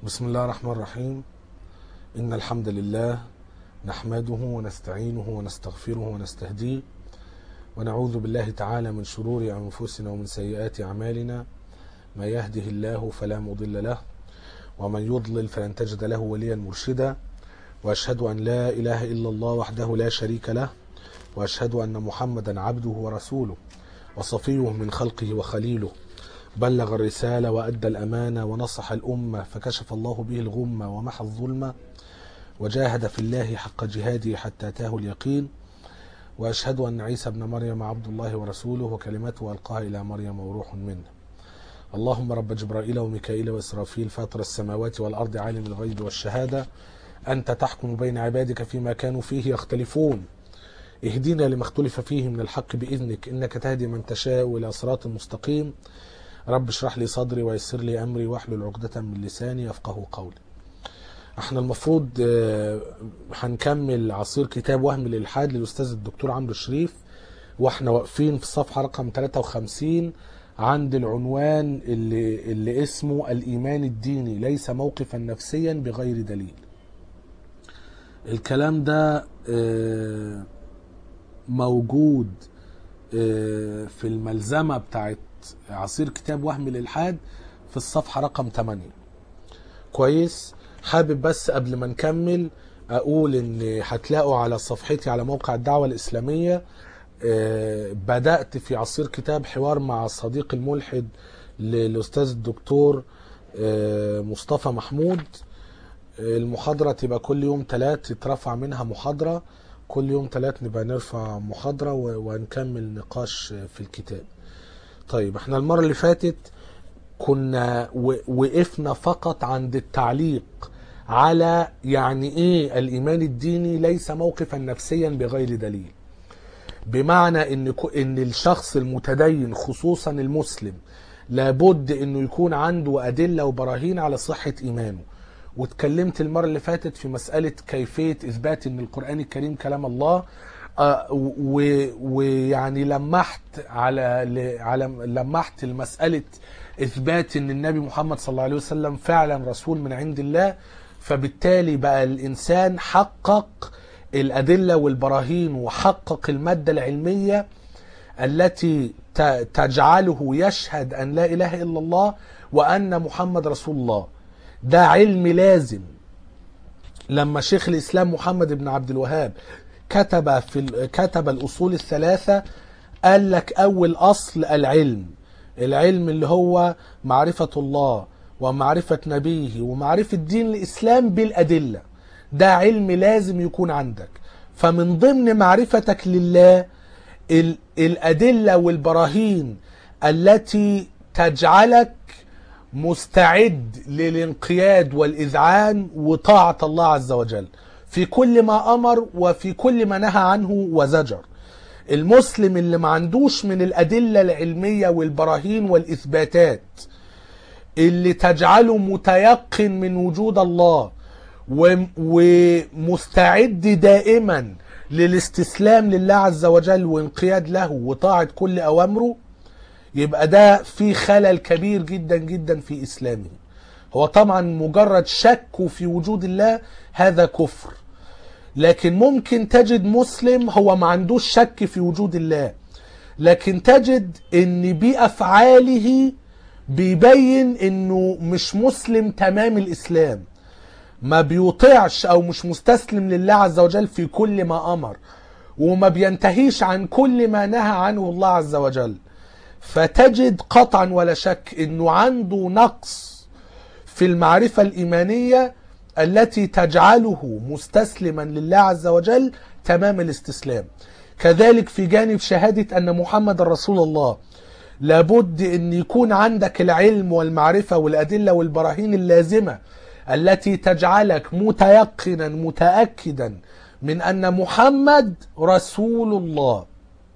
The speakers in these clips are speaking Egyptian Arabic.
بسم الله الرحمن الرحيم إن الحمد لله نحمده ونستعينه ونستغفره ونستهديه ونعوذ بالله تعالى من شرور أنفسنا ومن سيئات أعمالنا ما يهده الله فلا مضل له ومن يضلل فلن تجد له وليا مرشدا وأشهد أن لا إله إلا الله وحده لا شريك له وأشهد أن محمدا عبده ورسوله وصفيه من خلقه وخليله بلغ الرسالة وأدى الأمانة ونصح الأمة فكشف الله به الغمة ومحى الظلمة وجاهد في الله حق جهاده حتى أتاه اليقين وأشهد أن عيسى ابن مريم عبد الله ورسوله وكلمته ألقاها إلى مريم وروح منه اللهم رب جبرائيل وميكائيل وإسرافيل فاطر السماوات والأرض عالم الغيب والشهادة أنت تحكم بين عبادك فيما كانوا فيه يختلفون اهدنا لما اختلف فيه من الحق بإذنك إنك تهدي من تشاء إلى صراط مستقيم رب اشرح لي صدري ويسر لي أمري واحلل عقدة من لساني يفقه قولي احنا المفروض آه، هنكمل عصير كتاب وهم الإلحاد للأستاذ الدكتور عمرو شريف واحنا واقفين في الصفحة رقم 53 عند العنوان اللي, اللي اسمه الإيمان الديني ليس موقفا نفسيا بغير دليل الكلام ده آه، موجود آه، في الملزمة بتاعت عصير كتاب وهم الإلحاد في الصفحة رقم 8 كويس حابب بس قبل ما نكمل أقول إن هتلاقوا على صفحتي على موقع الدعوة الإسلامية آه، بدأت في عصير كتاب حوار مع الصديق الملحد للأستاذ الدكتور آه، مصطفى محمود المحاضرة تبقى كل يوم تلات يترفع منها محاضرة كل يوم تلات نبقى نرفع محاضرة و- ونكمل نقاش في الكتاب طيب احنا المرة اللي فاتت كنا و- وقفنا فقط عند التعليق على يعني ايه الايمان الديني ليس موقفا نفسيا بغير دليل بمعنى ان ك- ان الشخص المتدين خصوصا المسلم لابد انه يكون عنده ادله وبراهين على صحه ايمانه واتكلمت المره اللي فاتت في مساله كيفيه اثبات ان القران الكريم كلام الله آه، و- ويعني لمحت على ل- على لمحت لمساله اثبات ان النبي محمد صلى الله عليه وسلم فعلا رسول من عند الله فبالتالي بقى الانسان حقق الادله والبراهين وحقق الماده العلميه التي ت- تجعله يشهد ان لا اله الا الله وان محمد رسول الله ده علم لازم لما شيخ الاسلام محمد بن عبد الوهاب كتب في ال- كتب الاصول الثلاثه قال لك اول اصل العلم العلم اللي هو معرفه الله ومعرفه نبيه ومعرفه دين الاسلام بالادله ده علم لازم يكون عندك فمن ضمن معرفتك لله ال- الادله والبراهين التي تجعلك مستعد للانقياد والاذعان وطاعه الله عز وجل في كل ما امر وفي كل ما نهى عنه وزجر المسلم اللي ما عندوش من الادله العلميه والبراهين والاثباتات اللي تجعله متيقن من وجود الله و- ومستعد دائما للاستسلام لله عز وجل وانقياد له وطاعه كل اوامره يبقى ده في خلل كبير جدا جدا في اسلامه هو طبعا مجرد شك في وجود الله هذا كفر لكن ممكن تجد مسلم هو ما عندوش شك في وجود الله لكن تجد ان بافعاله بيبين انه مش مسلم تمام الاسلام ما بيطيعش او مش مستسلم لله عز وجل في كل ما امر وما بينتهيش عن كل ما نهى عنه الله عز وجل فتجد قطعا ولا شك انه عنده نقص في المعرفة الإيمانية التي تجعله مستسلما لله عز وجل تمام الاستسلام كذلك في جانب شهادة أن محمد رسول الله لابد أن يكون عندك العلم والمعرفة والأدلة والبراهين اللازمة التي تجعلك متيقنا متأكدا من أن محمد رسول الله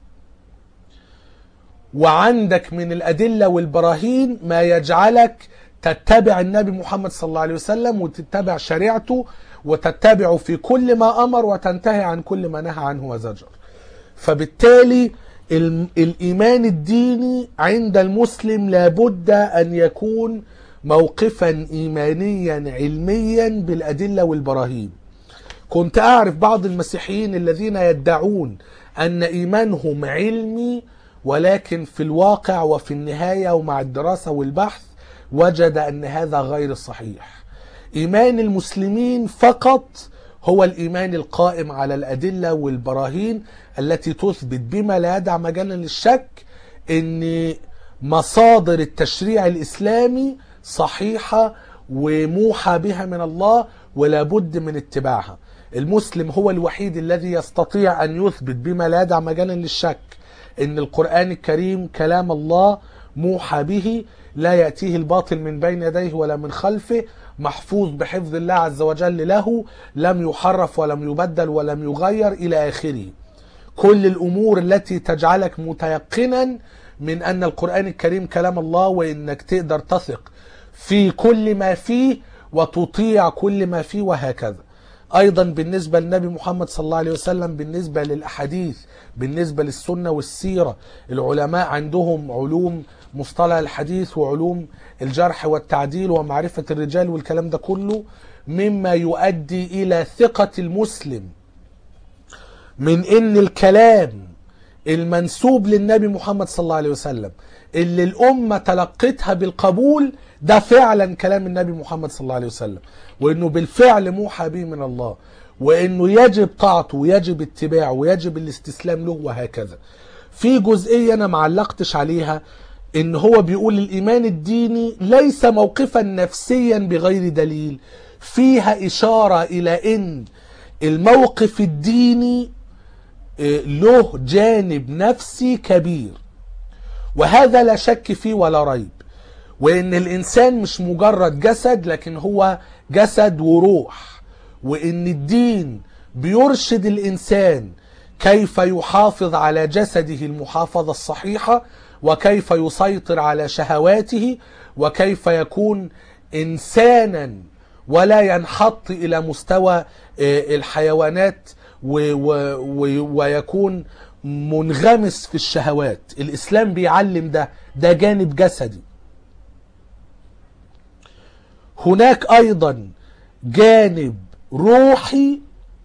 وعندك من الأدلة والبراهين ما يجعلك تتبع النبي محمد صلى الله عليه وسلم وتتبع شريعته وتتبعه في كل ما أمر وتنتهي عن كل ما نهى عنه وزجر فبالتالي ال- الإيمان الديني عند المسلم لابد أن يكون موقفا ايمانيا علميا بالادله والبراهين كنت اعرف بعض المسيحيين الذين يدعون ان ايمانهم علمي ولكن في الواقع وفي النهايه ومع الدراسه والبحث وجد ان هذا غير صحيح ايمان المسلمين فقط هو الايمان القائم على الادله والبراهين التي تثبت بما لا يدع مجالا للشك ان مصادر التشريع الاسلامي صحيحه وموحى بها من الله ولا بد من اتباعها المسلم هو الوحيد الذي يستطيع ان يثبت بما لا يدع مجالا للشك ان القران الكريم كلام الله موحى به لا ياتيه الباطل من بين يديه ولا من خلفه محفوظ بحفظ الله عز وجل له لم يحرف ولم يبدل ولم يغير الى اخره كل الامور التي تجعلك متيقنا من ان القران الكريم كلام الله وانك تقدر تثق في كل ما فيه وتطيع كل ما فيه وهكذا ايضا بالنسبه للنبي محمد صلى الله عليه وسلم بالنسبه للاحاديث بالنسبه للسنه والسيره العلماء عندهم علوم مصطلح الحديث وعلوم الجرح والتعديل ومعرفه الرجال والكلام ده كله مما يؤدي الى ثقه المسلم من ان الكلام المنسوب للنبي محمد صلى الله عليه وسلم اللي الامه تلقتها بالقبول ده فعلا كلام النبي محمد صلى الله عليه وسلم وانه بالفعل موحى به من الله وانه يجب طاعته ويجب اتباعه ويجب الاستسلام له وهكذا في جزئيه انا معلقتش عليها ان هو بيقول الايمان الديني ليس موقفا نفسيا بغير دليل فيها اشاره الى ان الموقف الديني له جانب نفسي كبير وهذا لا شك فيه ولا ريب وان الانسان مش مجرد جسد لكن هو جسد وروح وان الدين بيرشد الانسان كيف يحافظ على جسده المحافظه الصحيحه وكيف يسيطر على شهواته وكيف يكون انسانا ولا ينحط الى مستوى الحيوانات ويكون منغمس في الشهوات الاسلام بيعلم ده ده جانب جسدي هناك ايضا جانب روحي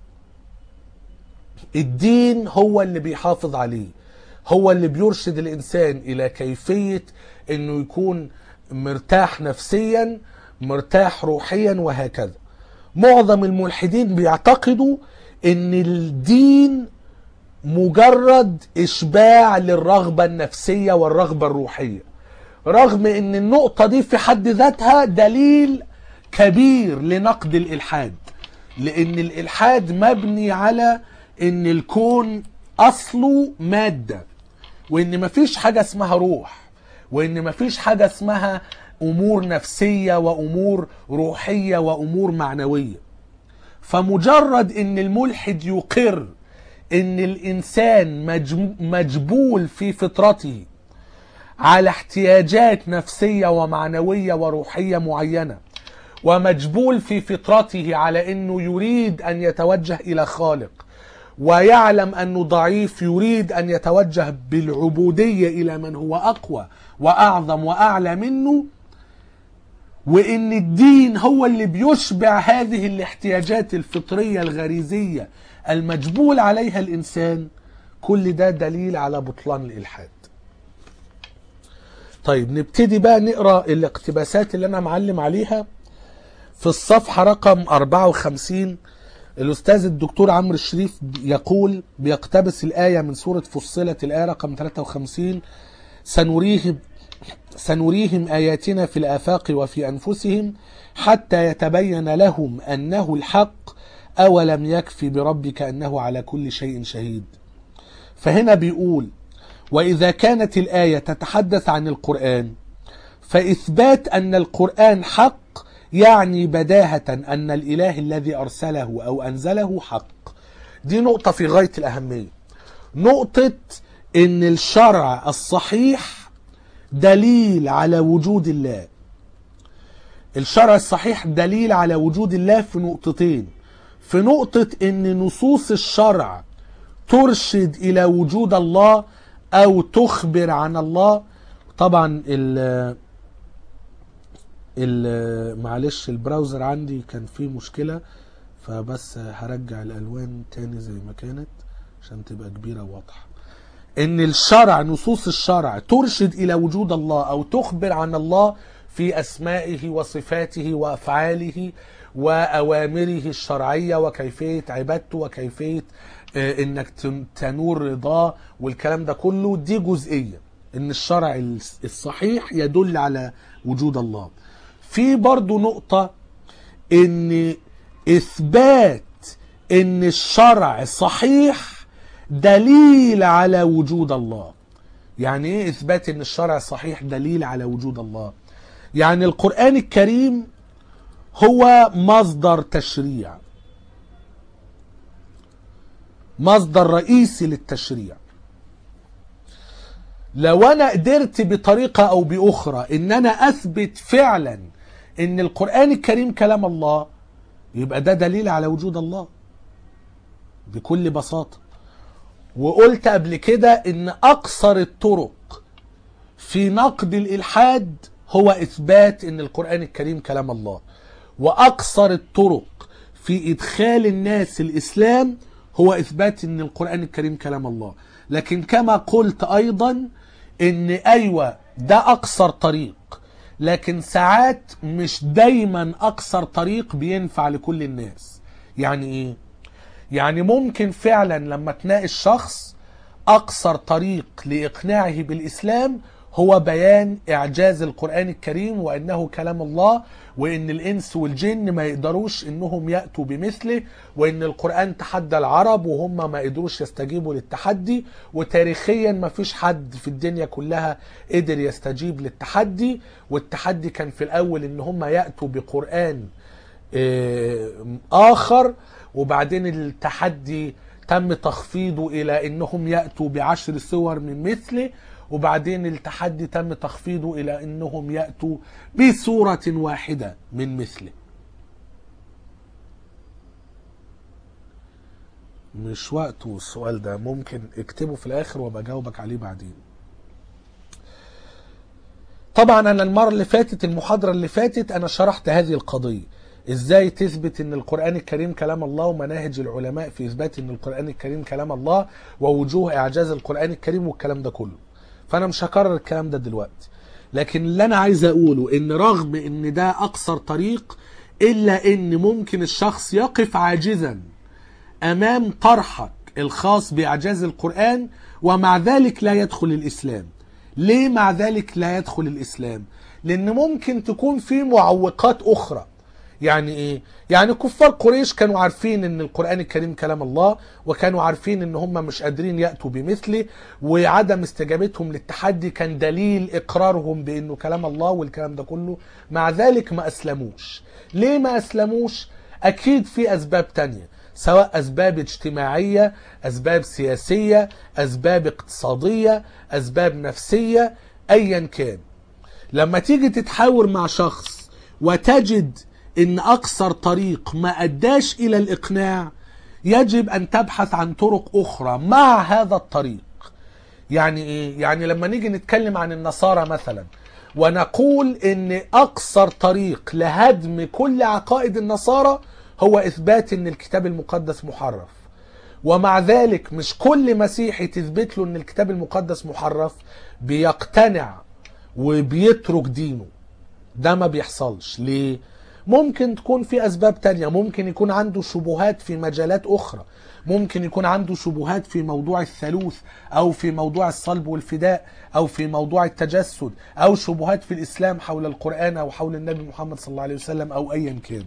الدين هو اللي بيحافظ عليه هو اللي بيرشد الانسان الى كيفيه انه يكون مرتاح نفسيا مرتاح روحيا وهكذا معظم الملحدين بيعتقدوا ان الدين مجرد اشباع للرغبه النفسيه والرغبه الروحيه رغم ان النقطه دي في حد ذاتها دليل كبير لنقد الالحاد لان الالحاد مبني على ان الكون اصله ماده وان مفيش حاجه اسمها روح وان مفيش حاجه اسمها امور نفسيه وامور روحيه وامور معنويه فمجرد ان الملحد يقر ان الانسان مجبول في فطرته على احتياجات نفسيه ومعنويه وروحيه معينه ومجبول في فطرته على انه يريد ان يتوجه الى خالق ويعلم انه ضعيف يريد ان يتوجه بالعبوديه الى من هو اقوى واعظم واعلى منه وان الدين هو اللي بيشبع هذه الاحتياجات الفطريه الغريزيه المجبول عليها الانسان كل ده دليل على بطلان الالحاد طيب نبتدي بقى نقرا الاقتباسات اللي انا معلم عليها في الصفحه رقم 54 الاستاذ الدكتور عمرو الشريف يقول بيقتبس الايه من سوره فصلت الايه رقم 53 سنريهم سنريهم اياتنا في الافاق وفي انفسهم حتى يتبين لهم انه الحق اولم يكفي بربك انه على كل شيء شهيد فهنا بيقول واذا كانت الايه تتحدث عن القران فاثبات ان القران حق يعني بداهه ان الاله الذي ارسله او انزله حق دي نقطه في غايه الاهميه نقطه ان الشرع الصحيح دليل على وجود الله الشرع الصحيح دليل على وجود الله في نقطتين في نقطة ان نصوص الشرع ترشد الى وجود الله او تخبر عن الله طبعا ال- معلش البراوزر عندي كان فيه مشكلة فبس هرجع الالوان تاني زي ما كانت عشان تبقى كبيرة وواضحة ان الشرع نصوص الشرع ترشد الى وجود الله او تخبر عن الله في اسمائه وصفاته وافعاله واوامره الشرعيه وكيفيه عبادته وكيفيه آه، انك تن- تنور رضاه والكلام ده كله دي جزئيه ان الشرع الس- الصحيح يدل على وجود الله في برضو نقطه ان اثبات ان الشرع صحيح دليل على وجود الله يعني ايه اثبات ان الشرع صحيح دليل على وجود الله يعني القرآن الكريم هو مصدر تشريع مصدر رئيسي للتشريع لو انا قدرت بطريقة او باخرى ان انا اثبت فعلا ان القرآن الكريم كلام الله يبقى ده دليل على وجود الله بكل بساطة وقلت قبل كده ان اقصر الطرق في نقد الالحاد هو اثبات ان القرآن الكريم كلام الله واقصر الطرق في ادخال الناس الاسلام هو اثبات ان القرآن الكريم كلام الله لكن كما قلت ايضا ان ايوه ده اقصر طريق لكن ساعات مش دايما اقصر طريق بينفع لكل الناس يعني ايه يعني ممكن فعلا لما تناقش شخص اقصر طريق لاقناعه بالاسلام هو بيان اعجاز القران الكريم وانه كلام الله وان الانس والجن ما يقدروش انهم ياتوا بمثله وان القران تحدى العرب وهم ما قدروش يستجيبوا للتحدي وتاريخيا ما فيش حد في الدنيا كلها قدر يستجيب للتحدي والتحدي كان في الاول ان هم ياتوا بقران آه، اخر وبعدين التحدي تم تخفيضه الى انهم ياتوا بعشر سور من مثله وبعدين التحدي تم تخفيضه الى انهم ياتوا بسوره واحده من مثله مش وقته السؤال ده ممكن اكتبه في الاخر وبجاوبك عليه بعدين طبعا انا المره اللي فاتت المحاضره اللي فاتت انا شرحت هذه القضيه ازاي تثبت ان القران الكريم كلام الله ومناهج العلماء في اثبات ان القران الكريم كلام الله ووجوه اعجاز القران الكريم والكلام ده كله فانا مش هكرر الكلام ده دلوقتي لكن اللي انا عايز اقوله ان رغم ان ده اقصر طريق الا ان ممكن الشخص يقف عاجزا امام طرحك الخاص باعجاز القران ومع ذلك لا يدخل الاسلام ليه مع ذلك لا يدخل الاسلام لان ممكن تكون في معوقات اخرى يعني ايه يعني كفار قريش كانوا عارفين ان القران الكريم كلام الله وكانوا عارفين ان هم مش قادرين ياتوا بمثله وعدم استجابتهم للتحدي كان دليل اقرارهم بانه كلام الله والكلام ده كله مع ذلك ما اسلموش ليه ما اسلموش اكيد في اسباب تانية سواء اسباب اجتماعيه اسباب سياسيه اسباب اقتصاديه اسباب نفسيه ايا كان لما تيجي تتحاور مع شخص وتجد ان اقصر طريق ما اداش الى الاقناع يجب ان تبحث عن طرق اخرى مع هذا الطريق يعني ايه يعني لما نيجي نتكلم عن النصارى مثلا ونقول ان اقصر طريق لهدم كل عقائد النصارى هو اثبات ان الكتاب المقدس محرف ومع ذلك مش كل مسيحي تثبت له ان الكتاب المقدس محرف بيقتنع وبيترك دينه ده ما بيحصلش ليه ممكن تكون في اسباب تانية ممكن يكون عنده شبهات في مجالات اخرى ممكن يكون عنده شبهات في موضوع الثالوث او في موضوع الصلب والفداء او في موضوع التجسد او شبهات في الاسلام حول القران او حول النبي محمد صلى الله عليه وسلم او ايا كان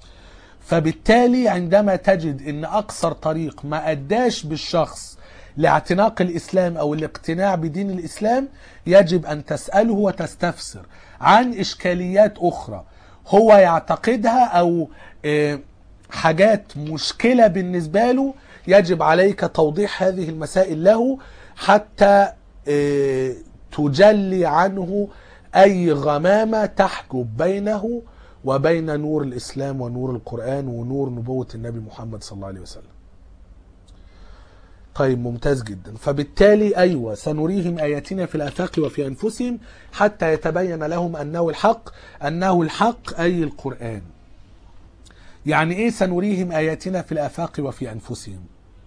فبالتالي عندما تجد ان اقصر طريق ما اداش بالشخص لاعتناق الاسلام او الاقتناع بدين الاسلام يجب ان تساله وتستفسر عن اشكاليات اخرى هو يعتقدها او آه، حاجات مشكله بالنسبه له يجب عليك توضيح هذه المسائل له حتى آه، تجلي عنه اي غمامه تحجب بينه وبين نور الاسلام ونور القران ونور نبوه النبي محمد صلى الله عليه وسلم طيب ممتاز جدا فبالتالي أيوة سنريهم آياتنا في الآفاق وفي أنفسهم حتى يتبين لهم أنه الحق أنه الحق أي القرآن يعني إيه سنريهم آياتنا في الآفاق وفي أنفسهم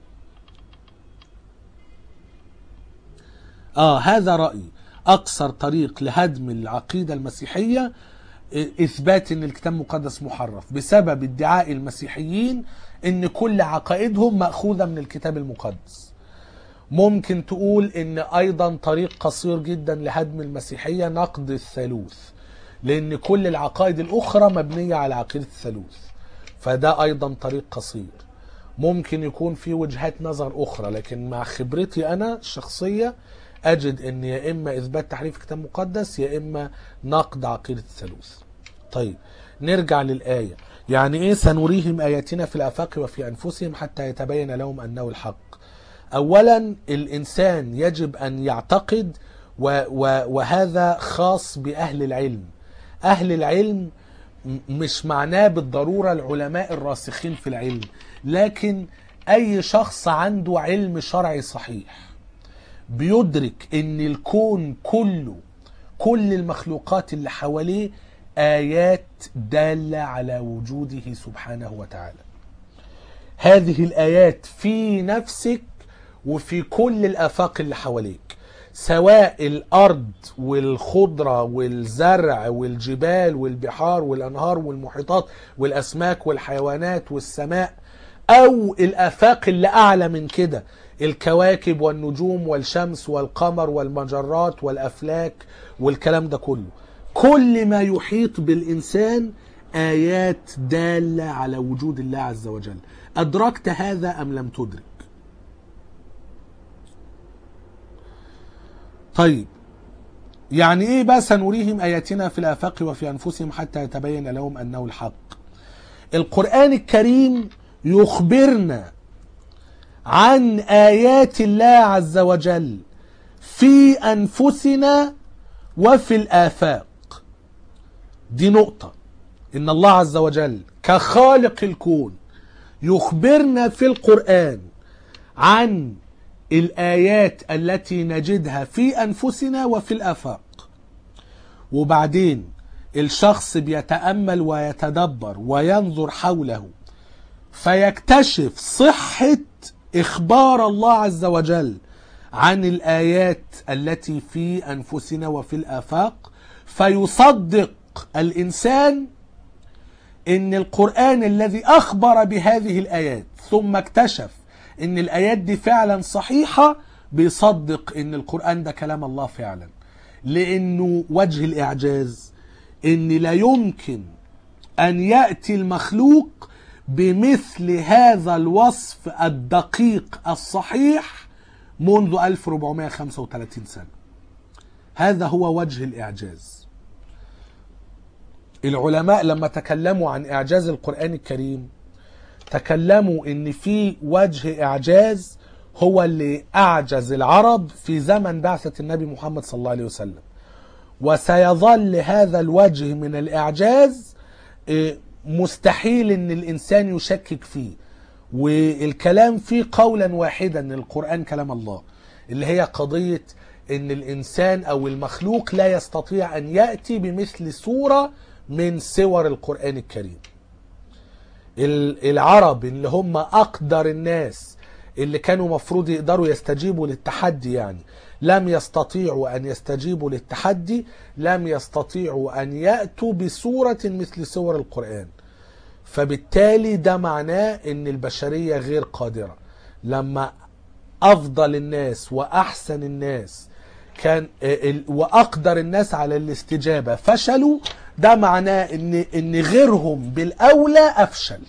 آه هذا رأيي أقصر طريق لهدم العقيدة المسيحية إثبات أن الكتاب المقدس محرف بسبب ادعاء المسيحيين أن كل عقائدهم مأخوذة من الكتاب المقدس ممكن تقول أن أيضا طريق قصير جدا لهدم المسيحية نقد الثالوث لأن كل العقائد الأخرى مبنية على عقيدة الثالوث فده أيضا طريق قصير ممكن يكون في وجهات نظر أخرى لكن مع خبرتي أنا الشخصية أجد أن يا إما إثبات تحريف الكتاب المقدس يا إما نقد عقيدة الثالوث طيب نرجع للآية يعني إيه سنريهم آياتنا في الآفاق وفي أنفسهم حتى يتبين لهم أنه الحق أولا الإنسان يجب أن يعتقد و و وهذا خاص بأهل العلم أهل العلم مش معناه بالضرورة العلماء الراسخين في العلم لكن أي شخص عنده علم شرعي صحيح بيدرك ان الكون كله كل المخلوقات اللي حواليه ايات داله على وجوده سبحانه وتعالى هذه الايات في نفسك وفي كل الافاق اللي حواليك سواء الارض والخضره والزرع والجبال والبحار والانهار والمحيطات والاسماك والحيوانات والسماء او الافاق اللي اعلى من كده الكواكب والنجوم والشمس والقمر والمجرات والافلاك والكلام ده كله كل ما يحيط بالانسان ايات داله على وجود الله عز وجل ادركت هذا ام لم تدرك طيب يعني ايه بقى سنريهم اياتنا في الافاق وفي انفسهم حتى يتبين لهم انه الحق القران الكريم يخبرنا عن ايات الله عز وجل في انفسنا وفي الافاق دي نقطه ان الله عز وجل كخالق الكون يخبرنا في القران عن الايات التي نجدها في انفسنا وفي الافاق وبعدين الشخص بيتامل ويتدبر وينظر حوله فيكتشف صحه اخبار الله عز وجل عن الايات التي في انفسنا وفي الافاق فيصدق الانسان ان القران الذي اخبر بهذه الايات ثم اكتشف ان الايات دي فعلا صحيحه بيصدق ان القران ده كلام الله فعلا لانه وجه الاعجاز ان لا يمكن ان ياتي المخلوق بمثل هذا الوصف الدقيق الصحيح منذ 1435 سنة هذا هو وجه الإعجاز العلماء لما تكلموا عن إعجاز القرآن الكريم تكلموا ان في وجه إعجاز هو اللي أعجز العرب في زمن بعثة النبي محمد صلى الله عليه وسلم وسيظل هذا الوجه من الإعجاز مستحيل ان الانسان يشكك فيه والكلام فيه قولا واحدا ان القران كلام الله اللي هي قضيه ان الانسان او المخلوق لا يستطيع ان ياتي بمثل سوره من سور القران الكريم العرب اللي هم اقدر الناس اللي كانوا مفروض يقدروا يستجيبوا للتحدي يعني لم يستطيعوا ان يستجيبوا للتحدي لم يستطيعوا ان ياتوا بسوره مثل سور القران فبالتالي ده معناه ان البشريه غير قادره لما افضل الناس واحسن الناس كان واقدر الناس على الاستجابه فشلوا ده معناه ان ان غيرهم بالاولى افشل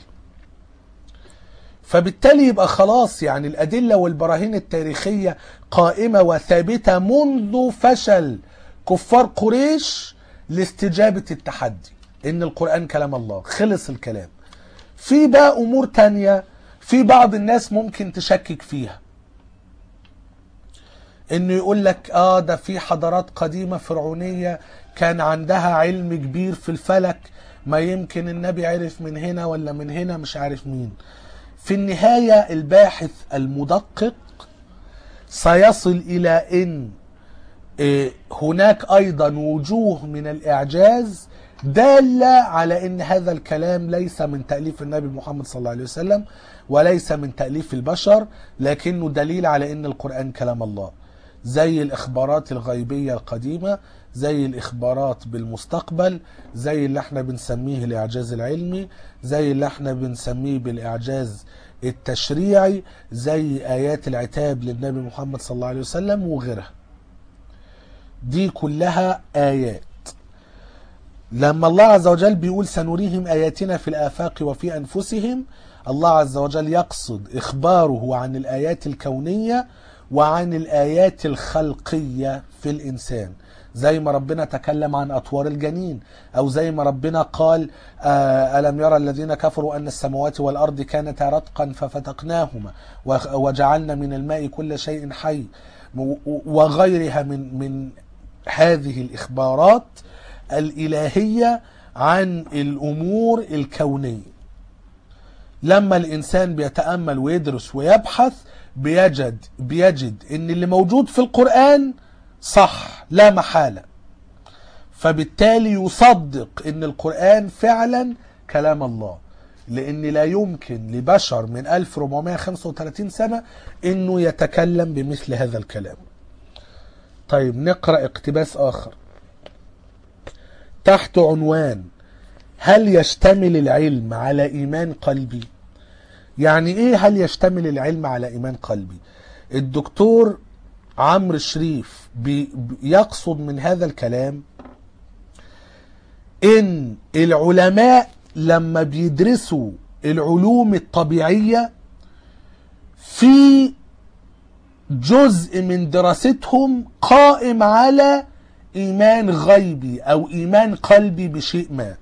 فبالتالي يبقى خلاص يعني الأدلة والبراهين التاريخية قائمة وثابتة منذ فشل كفار قريش لاستجابة التحدي إن القرآن كلام الله خلص الكلام في بقى أمور تانية في بعض الناس ممكن تشكك فيها انه يقول لك اه ده في حضارات قديمه فرعونيه كان عندها علم كبير في الفلك ما يمكن النبي عرف من هنا ولا من هنا مش عارف مين في النهاية الباحث المدقق سيصل الى ان إيه، هناك ايضا وجوه من الاعجاز داله على ان هذا الكلام ليس من تاليف النبي محمد صلى الله عليه وسلم وليس من تاليف البشر لكنه دليل على ان القران كلام الله زي الاخبارات الغيبيه القديمه زي الاخبارات بالمستقبل زي اللي احنا بنسميه الاعجاز العلمي زي اللي احنا بنسميه بالاعجاز التشريعي زي ايات العتاب للنبي محمد صلى الله عليه وسلم وغيرها دي كلها آيات لما الله عز وجل بيقول سنريهم آياتنا في الآفاق وفي أنفسهم الله عز وجل يقصد إخباره عن الآيات الكونية وعن الآيات الخلقية في الإنسان زي ما ربنا تكلم عن أطوار الجنين أو زي ما ربنا قال آه، ألم يرى الذين كفروا أن السماوات والأرض كانتا رتقا ففتقناهما وخ- وجعلنا من الماء كل شيء حي و- وغيرها من من هذه الإخبارات الإلهية عن الأمور الكونية لما الإنسان بيتأمل ويدرس ويبحث بيجد بيجد إن اللي موجود في القرآن صح لا محالة فبالتالي يصدق إن القرآن فعلا كلام الله لأن لا يمكن لبشر من 1435 سنة إنه يتكلم بمثل هذا الكلام طيب نقرأ اقتباس آخر تحت عنوان هل يشتمل العلم على إيمان قلبي؟ يعني إيه هل يشتمل العلم على إيمان قلبي؟ الدكتور عمرو شريف بي يقصد من هذا الكلام إن العلماء لما بيدرسوا العلوم الطبيعية في جزء من دراستهم قائم على ايمان غيبي او ايمان قلبي بشيء ما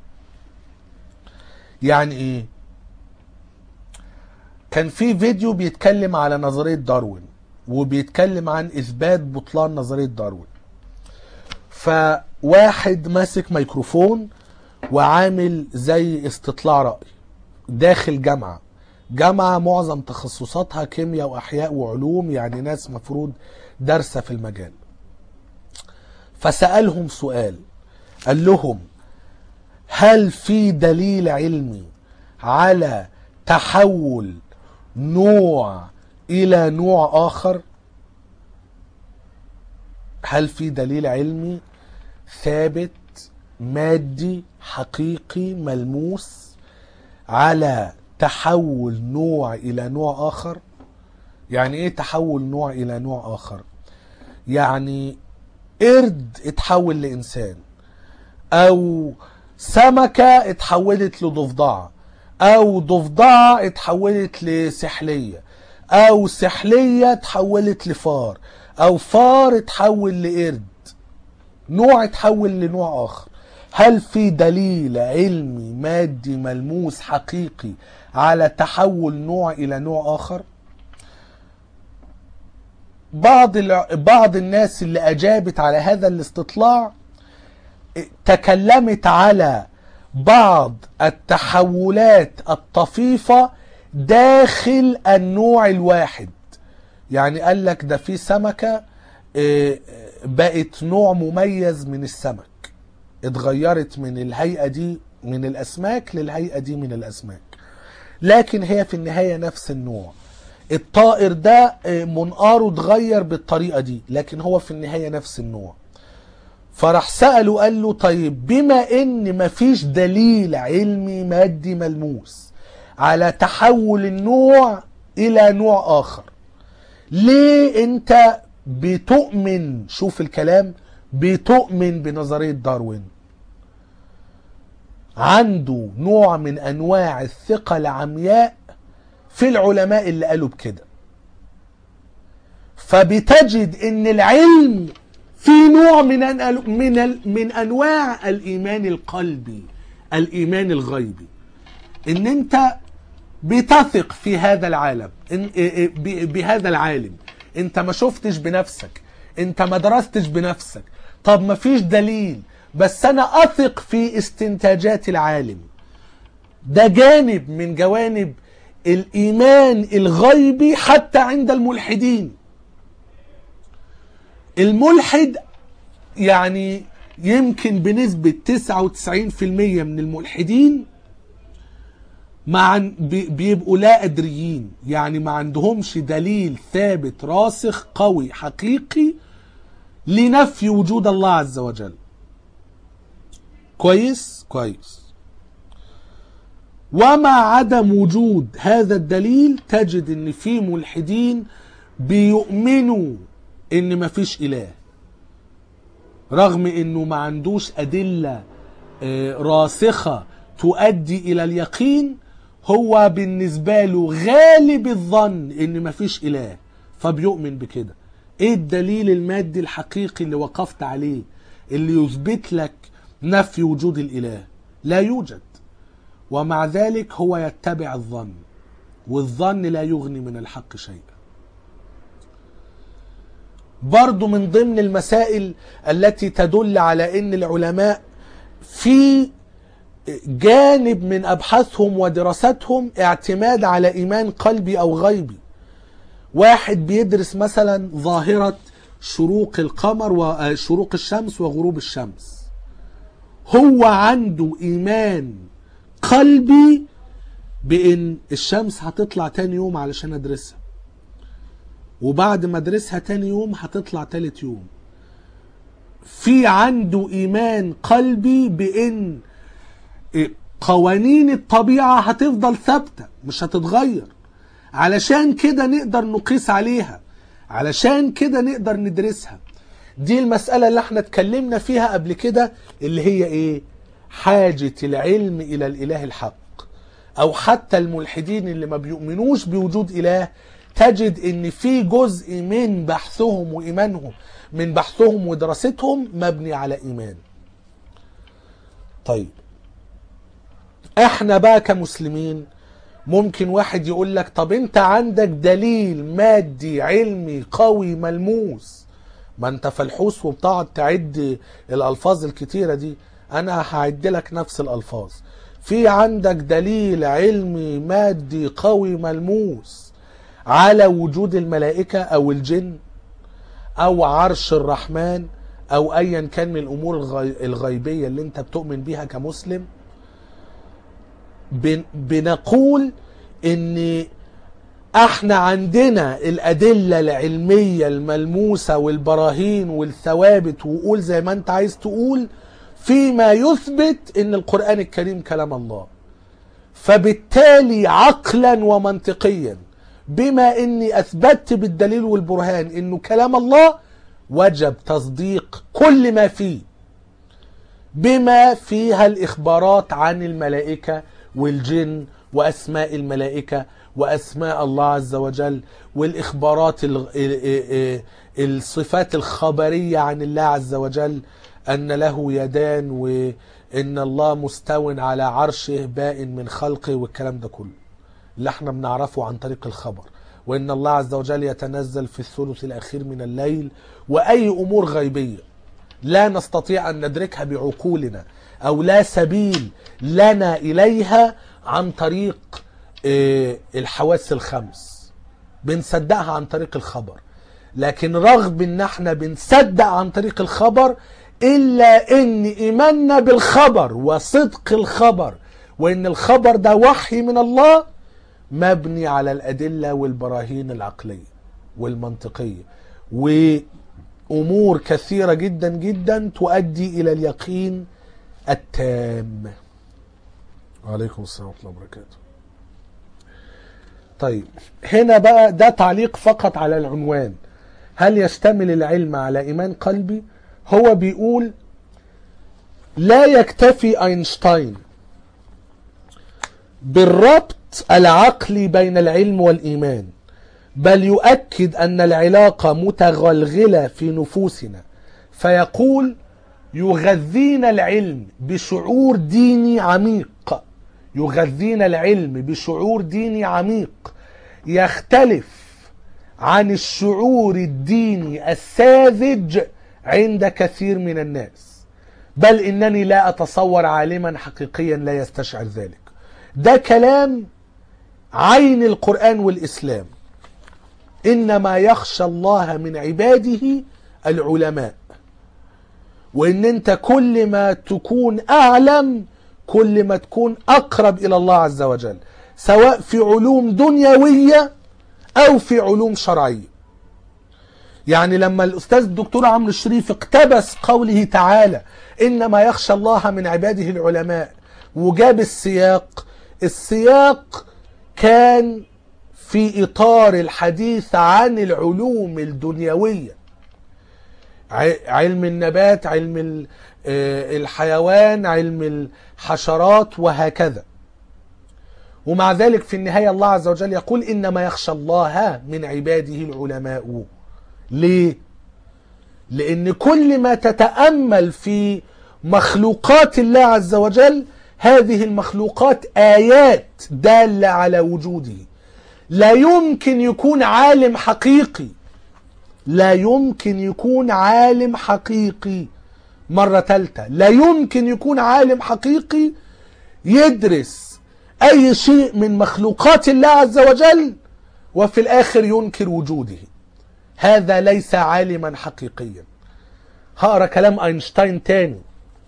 يعني ايه كان في فيديو بيتكلم على نظرية داروين وبيتكلم عن اثبات بطلان نظرية داروين فواحد ماسك ميكروفون وعامل زي استطلاع رأي داخل جامعة جامعة معظم تخصصاتها كيمياء وأحياء وعلوم يعني ناس مفروض دارسة في المجال فسألهم سؤال قال لهم هل في دليل علمي على تحول نوع إلى نوع آخر هل في دليل علمي ثابت مادي حقيقي ملموس على تحول نوع الى نوع اخر يعني ايه تحول نوع الى نوع اخر يعني قرد اتحول لانسان او سمكة اتحولت لضفدعة او ضفدعة اتحولت لسحلية او سحلية اتحولت لفار او فار اتحول لقرد نوع اتحول لنوع اخر هل في دليل علمي مادي ملموس حقيقي على تحول نوع الى نوع اخر بعض الع- بعض الناس اللي اجابت على هذا الاستطلاع تكلمت على بعض التحولات الطفيفة داخل النوع الواحد يعني قال لك ده في سمكة آه، بقت نوع مميز من السمك اتغيرت من الهيئة دي من الأسماك للهيئة دي من الأسماك لكن هي في النهاية نفس النوع الطائر ده آه، منقاره اتغير بالطريقة دي لكن هو في النهاية نفس النوع فراح سأله قال له طيب بما ان مفيش دليل علمي مادي ملموس على تحول النوع الى نوع اخر ليه انت بتؤمن شوف الكلام بتؤمن بنظرية داروين عنده نوع من انواع الثقة العمياء في العلماء اللي قالوا بكده فبتجد ان العلم في نوع من أن من ال- من انواع الايمان القلبي الايمان الغيبي ان انت بتثق في هذا العالم إن ب- بهذا العالم انت ما شفتش بنفسك انت ما درستش بنفسك طب ما فيش دليل بس انا اثق في استنتاجات العالم ده جانب من جوانب الايمان الغيبي حتى عند الملحدين الملحد يعني يمكن بنسبة 99% من الملحدين مع بي- بيبقوا لا أدريين يعني ما عندهمش دليل ثابت راسخ قوي حقيقي لنفي وجود الله عز وجل كويس كويس ومع عدم وجود هذا الدليل تجد ان في ملحدين بيؤمنوا ان مفيش اله رغم انه ما عندوش ادله آه، راسخه تؤدي الى اليقين هو بالنسبه له غالب الظن ان مفيش اله فبيؤمن بكده ايه الدليل المادي الحقيقي اللي وقفت عليه اللي يثبت لك نفي وجود الاله لا يوجد ومع ذلك هو يتبع الظن والظن لا يغني من الحق شيئا برضو من ضمن المسائل التي تدل على ان العلماء في جانب من ابحاثهم ودراستهم اعتماد على ايمان قلبي او غيبي واحد بيدرس مثلا ظاهرة شروق القمر وشروق الشمس وغروب الشمس هو عنده ايمان قلبي بان الشمس هتطلع تاني يوم علشان ادرسها وبعد ما ادرسها تاني يوم هتطلع تالت يوم في عنده ايمان قلبي بان قوانين الطبيعة هتفضل ثابتة مش هتتغير علشان كده نقدر نقيس عليها علشان كده نقدر ندرسها دي المسألة اللي احنا اتكلمنا فيها قبل كده اللي هي ايه حاجة العلم الى الاله الحق او حتى الملحدين اللي ما بيؤمنوش بوجود اله تجد ان في جزء من بحثهم وايمانهم من بحثهم ودراستهم مبني على ايمان طيب احنا بقى كمسلمين ممكن واحد يقول لك طب انت عندك دليل مادي علمي قوي ملموس ما انت فلحوس وبتقعد تعد الالفاظ الكتيره دي انا هعد لك نفس الالفاظ في عندك دليل علمي مادي قوي ملموس على وجود الملائكه او الجن او عرش الرحمن او ايا كان من الامور الغي- الغيبيه اللي انت بتؤمن بيها كمسلم بن- بنقول ان احنا عندنا الادله العلميه الملموسه والبراهين والثوابت وقول زي ما انت عايز تقول فيما يثبت ان القران الكريم كلام الله فبالتالي عقلا ومنطقيا بما اني اثبتت بالدليل والبرهان انه كلام الله وجب تصديق كل ما فيه بما فيها الاخبارات عن الملائكه والجن واسماء الملائكه واسماء الله عز وجل والاخبارات ال- ال- ال- الصفات الخبريه عن الله عز وجل ان له يدان وان الله مستو على عرشه بائن من خلقه والكلام ده كله اللي احنا بنعرفه عن طريق الخبر وان الله عز وجل يتنزل في الثلث الاخير من الليل واي امور غيبيه لا نستطيع ان ندركها بعقولنا او لا سبيل لنا اليها عن طريق آه، الحواس الخمس بنصدقها عن طريق الخبر لكن رغم ان احنا بنصدق عن طريق الخبر الا ان ايماننا بالخبر وصدق الخبر وان الخبر ده وحي من الله مبني على الادله والبراهين العقليه والمنطقيه وامور كثيره جدا جدا تؤدي الى اليقين التام وعليكم السلام ورحمه الله وبركاته طيب هنا بقى ده تعليق فقط على العنوان هل يشتمل العلم على ايمان قلبي هو بيقول لا يكتفي اينشتاين بالربط العقلي بين العلم والايمان بل يؤكد ان العلاقه متغلغله في نفوسنا فيقول يغذينا العلم بشعور ديني عميق يغذينا العلم بشعور ديني عميق يختلف عن الشعور الديني الساذج عند كثير من الناس بل انني لا اتصور عالما حقيقيا لا يستشعر ذلك ده كلام عين القران والاسلام انما يخشى الله من عباده العلماء وان انت كل ما تكون اعلم كل ما تكون اقرب الى الله عز وجل سواء في علوم دنيويه او في علوم شرعيه يعني لما الاستاذ الدكتور عمرو الشريف اقتبس قوله تعالى انما يخشى الله من عباده العلماء وجاب السياق السياق كان في اطار الحديث عن العلوم الدنيويه ع- علم النبات علم ال- آه، الحيوان علم الحشرات وهكذا ومع ذلك في النهاية الله عز وجل يقول إنما يخشى الله من عباده العلماء ليه؟ لأن كل ما تتأمل في مخلوقات الله عز وجل هذه المخلوقات آيات دالة على وجوده لا يمكن يكون عالم حقيقي لا يمكن يكون عالم حقيقي مرة ثالثة لا يمكن يكون عالم حقيقي يدرس أي شيء من مخلوقات الله عز وجل وفي الآخر ينكر وجوده هذا ليس عالما حقيقيا هقرا كلام اينشتاين تاني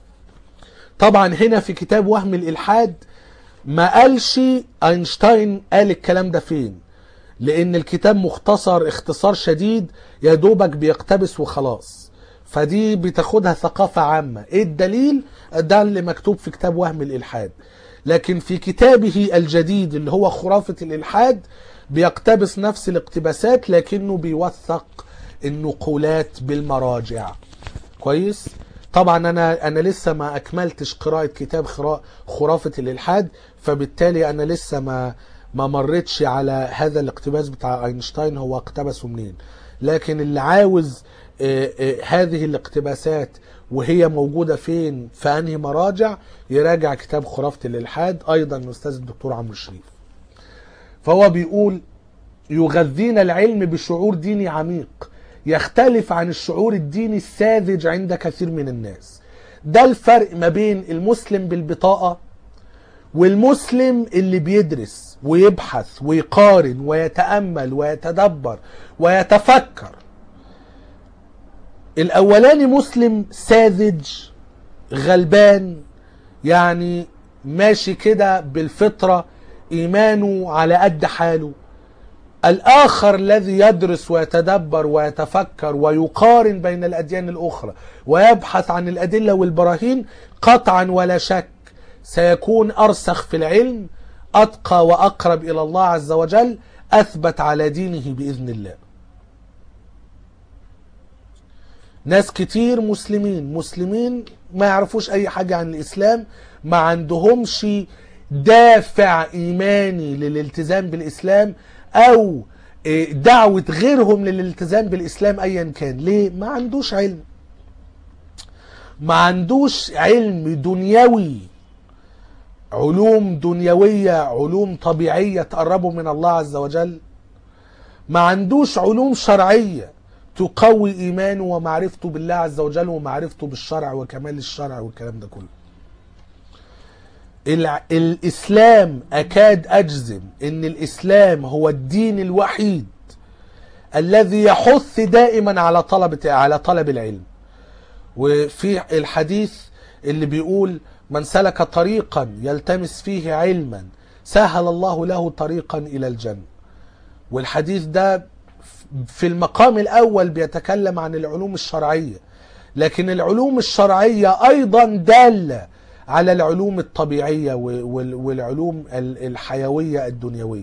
طبعا هنا في كتاب وهم الالحاد ما قالش اينشتاين قال الكلام ده فين لان الكتاب مختصر اختصار شديد يا دوبك بيقتبس وخلاص فدي بتاخدها ثقافة عامة ايه الدليل ده اللي مكتوب في كتاب وهم الالحاد لكن في كتابه الجديد اللي هو خرافة الالحاد بيقتبس نفس الاقتباسات لكنه بيوثق النقولات بالمراجع كويس طبعا انا انا لسه ما اكملتش قراءه كتاب خرا- خرافه الالحاد فبالتالي انا لسه ما ما مرتش على هذا الاقتباس بتاع اينشتاين هو اقتبسه منين لكن اللي عاوز آه، آه، هذه الاقتباسات وهي موجوده فين في انهي مراجع يراجع كتاب خرافه الالحاد ايضا الاستاذ الدكتور عمرو الشريف فهو بيقول يغذينا العلم بشعور ديني عميق يختلف عن الشعور الديني الساذج عند كثير من الناس ده الفرق ما بين المسلم بالبطاقة والمسلم اللي بيدرس ويبحث ويقارن ويتأمل ويتدبر ويتفكر الأولاني مسلم ساذج غلبان يعني ماشي كده بالفطرة إيمانه على قد حاله الآخر الذي يدرس ويتدبر ويتفكر ويقارن بين الأديان الأخرى ويبحث عن الأدلة والبراهين قطعا ولا شك سيكون أرسخ في العلم أتقى وأقرب إلى الله عز وجل أثبت على دينه بإذن الله ناس كتير مسلمين مسلمين ما يعرفوش أي حاجة عن الإسلام ما عندهمش دافع إيماني للالتزام بالإسلام أو إيه، دعوة غيرهم للالتزام بالإسلام أيا كان ليه؟ ما عندوش علم ما عندوش علم دنيوي علوم دنيوية علوم طبيعية تقربه من الله عز وجل ما عندوش علوم شرعية تقوي إيمانه ومعرفته بالله عز وجل ومعرفته بالشرع وكمال الشرع والكلام ده كله الع- الإسلام أكاد أجزم إن الإسلام هو الدين الوحيد الذي يحث دائما على طلبة على طلب العلم وفي الحديث اللي بيقول من سلك طريقا يلتمس فيه علما سهل الله له طريقا إلى الجنة والحديث ده في المقام الأول بيتكلم عن العلوم الشرعية لكن العلوم الشرعية أيضا دالة على العلوم الطبيعية و- وال- والعلوم ال- الحيوية الدنيوية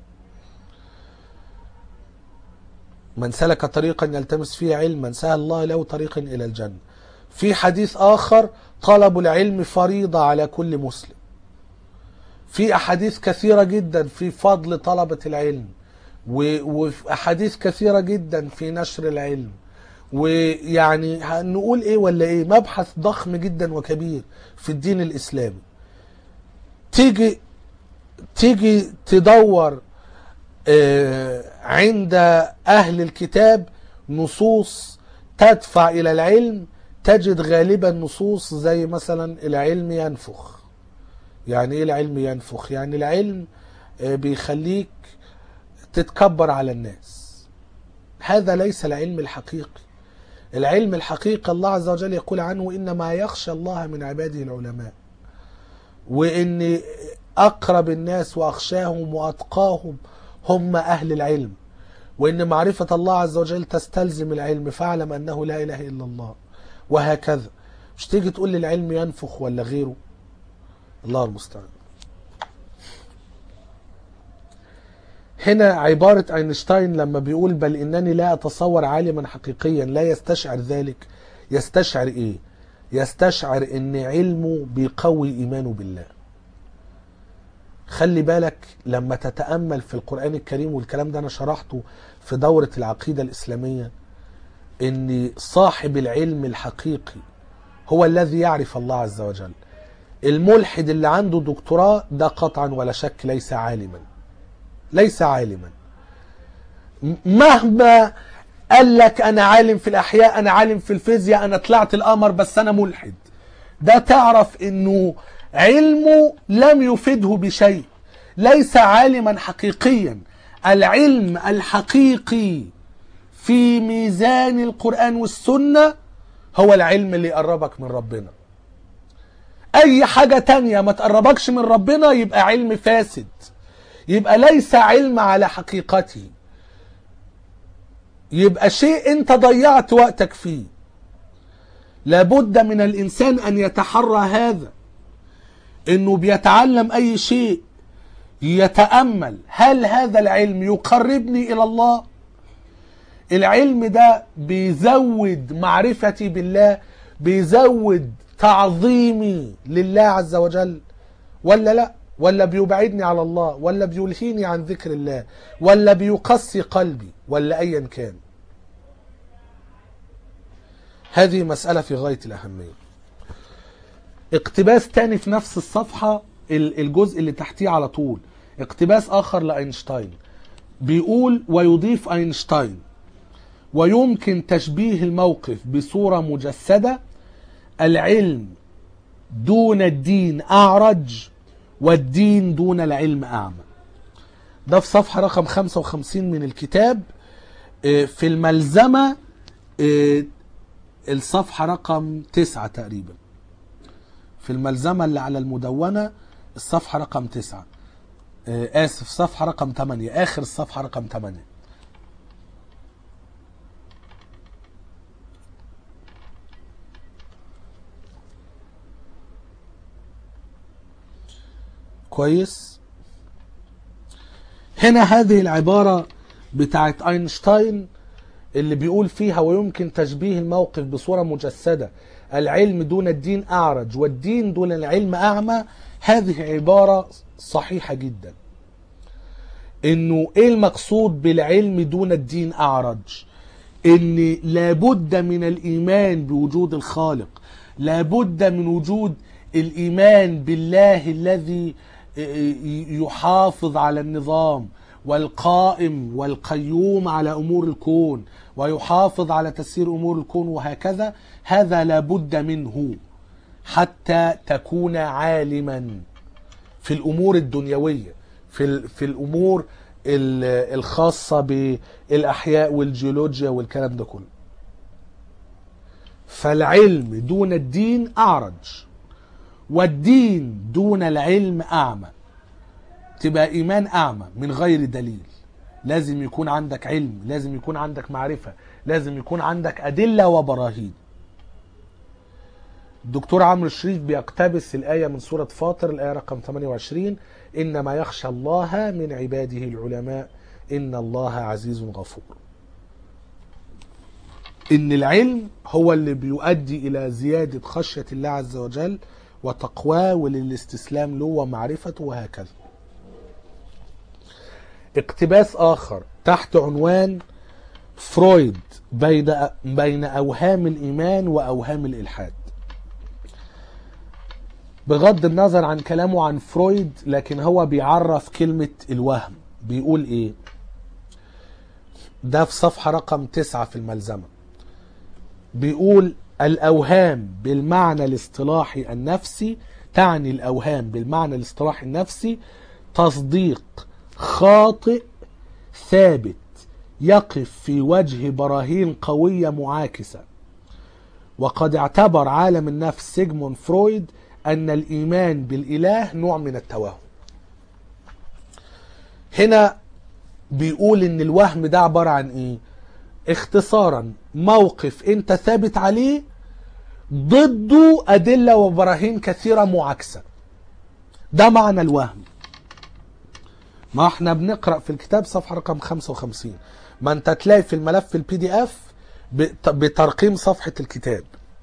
من سلك طريقا يلتمس فيه علما سهل الله له طريقا إلى الجنة في حديث آخر طلب العلم فريضة على كل مسلم في أحاديث كثيرة جدا في فضل طلبة العلم و- وأحاديث كثيرة جدا في نشر العلم ويعني هنقول ايه ولا ايه مبحث ضخم جدا وكبير في الدين الاسلامي تيجي تيجي تدور آه، عند اهل الكتاب نصوص تدفع الى العلم تجد غالبا نصوص زي مثلا العلم ينفخ يعني ايه العلم ينفخ يعني العلم آه، بيخليك تتكبر على الناس هذا ليس العلم الحقيقي العلم الحقيقي الله عز وجل يقول عنه إنما يخشى الله من عباده العلماء وإن أقرب الناس وأخشاهم وأتقاهم هم أهل العلم وإن معرفة الله عز وجل تستلزم العلم فاعلم أنه لا إله إلا الله وهكذا مش تيجي تقول لي العلم ينفخ ولا غيره الله المستعان هنا عبارة أينشتاين لما بيقول بل إنني لا أتصور عالما حقيقيا لا يستشعر ذلك يستشعر إيه؟ يستشعر إن علمه بيقوي إيمانه بالله خلي بالك لما تتأمل في القرآن الكريم والكلام ده أنا شرحته في دورة العقيدة الإسلامية إن صاحب العلم الحقيقي هو الذي يعرف الله عز وجل الملحد اللي عنده دكتوراه ده قطعا ولا شك ليس عالما ليس عالما مهما قال لك انا عالم في الاحياء انا عالم في الفيزياء انا طلعت القمر بس انا ملحد ده تعرف انه علمه لم يفيده بشيء ليس عالما حقيقيا العلم الحقيقي في ميزان القرآن والسنة هو العلم اللي يقربك من ربنا اي حاجة تانية ما تقربكش من ربنا يبقى علم فاسد يبقى ليس علم على حقيقته يبقى شيء انت ضيعت وقتك فيه لابد من الانسان ان يتحرى هذا انه بيتعلم اي شيء يتامل هل هذا العلم يقربني الى الله العلم ده بيزود معرفتي بالله بيزود تعظيمي لله عز وجل ولا لا ولا بيبعدني على الله ولا بيلهيني عن ذكر الله ولا بيقسي قلبي ولا ايا كان هذه مسألة في غاية الأهمية اقتباس تاني في نفس الصفحة الجزء اللي تحتيه على طول اقتباس آخر لأينشتاين بيقول ويضيف أينشتاين ويمكن تشبيه الموقف بصورة مجسدة العلم دون الدين أعرج والدين دون العلم أعمى ده في صفحة رقم 55 من الكتاب في الملزمة الصفحة رقم 9 تقريبا في الملزمة اللي على المدونة الصفحة رقم 9 آسف صفحة رقم 8 آخر الصفحة رقم 8 كويس هنا هذه العبارة بتاعت أينشتاين اللي بيقول فيها ويمكن تشبيه الموقف بصورة مجسدة العلم دون الدين أعرج والدين دون العلم أعمى هذه عبارة صحيحة جدا انه ايه المقصود بالعلم دون الدين اعرج ان لابد من الايمان بوجود الخالق لابد من وجود الايمان بالله الذي يحافظ على النظام والقائم والقيوم على امور الكون ويحافظ على تسيير امور الكون وهكذا هذا لابد منه حتى تكون عالما في الامور الدنيويه في في الامور الخاصه بالاحياء والجيولوجيا والكلام ده كله فالعلم دون الدين اعرج والدين دون العلم اعمى تبقى ايمان اعمى من غير دليل لازم يكون عندك علم لازم يكون عندك معرفه لازم يكون عندك ادله وبراهين الدكتور عمرو الشريف بيقتبس الآية من سورة فاطر الآية رقم 28 إنما يخشى الله من عباده العلماء إن الله عزيز غفور إن العلم هو اللي بيؤدي إلى زيادة خشية الله عز وجل وتقواه وللاستسلام له ومعرفته وهكذا اقتباس آخر تحت عنوان فرويد بين بين أوهام الإيمان وأوهام الإلحاد بغض النظر عن كلامه عن فرويد لكن هو بيعرف كلمة الوهم بيقول ايه ده في صفحة رقم تسعة في الملزمة بيقول الأوهام بالمعنى الاصطلاحي النفسي تعني الأوهام بالمعنى الاصطلاحي النفسي تصديق خاطئ ثابت يقف في وجه براهين قوية معاكسة وقد اعتبر عالم النفس سيجموند فرويد أن الإيمان بالإله نوع من التوهم هنا بيقول إن الوهم ده عبارة عن إيه اختصارا موقف أنت ثابت عليه ضده أدلة وبراهين كثيرة معاكسة ده معنى الوهم ما احنا بنقرأ في الكتاب صفحة رقم 55 ما انت تلاقي في الملف البي دي اف بترقيم صفحة الكتاب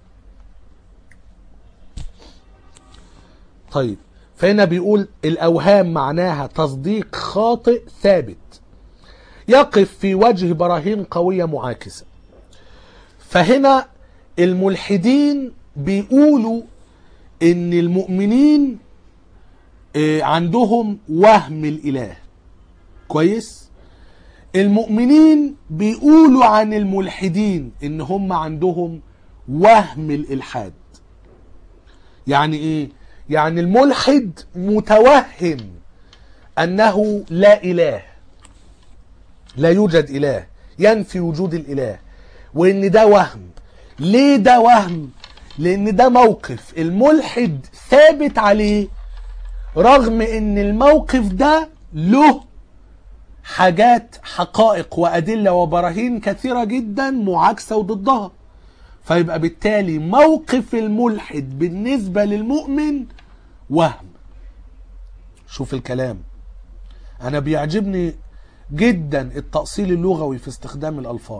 طيب فهنا بيقول الأوهام معناها تصديق خاطئ ثابت يقف في وجه براهين قوية معاكسة فهنا الملحدين بيقولوا ان المؤمنين آه، عندهم وهم الاله كويس المؤمنين بيقولوا عن الملحدين ان هم عندهم وهم الالحاد يعني ايه يعني الملحد متوهم انه لا اله لا يوجد اله ينفي وجود الاله وان ده وهم ليه ده وهم لان ده موقف الملحد ثابت عليه رغم ان الموقف ده له حاجات حقائق وادله وبراهين كثيره جدا معاكسه وضدها فيبقى بالتالي موقف الملحد بالنسبه للمؤمن وهم شوف الكلام انا بيعجبني جدا التأصيل اللغوي في استخدام الألفاظ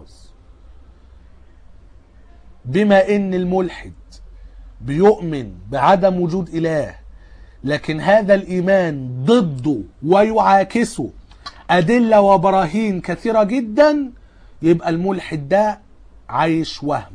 بما ان الملحد بيؤمن بعدم وجود اله لكن هذا الايمان ضده ويعاكسه ادله وبراهين كثيره جدا يبقى الملحد ده عايش وهم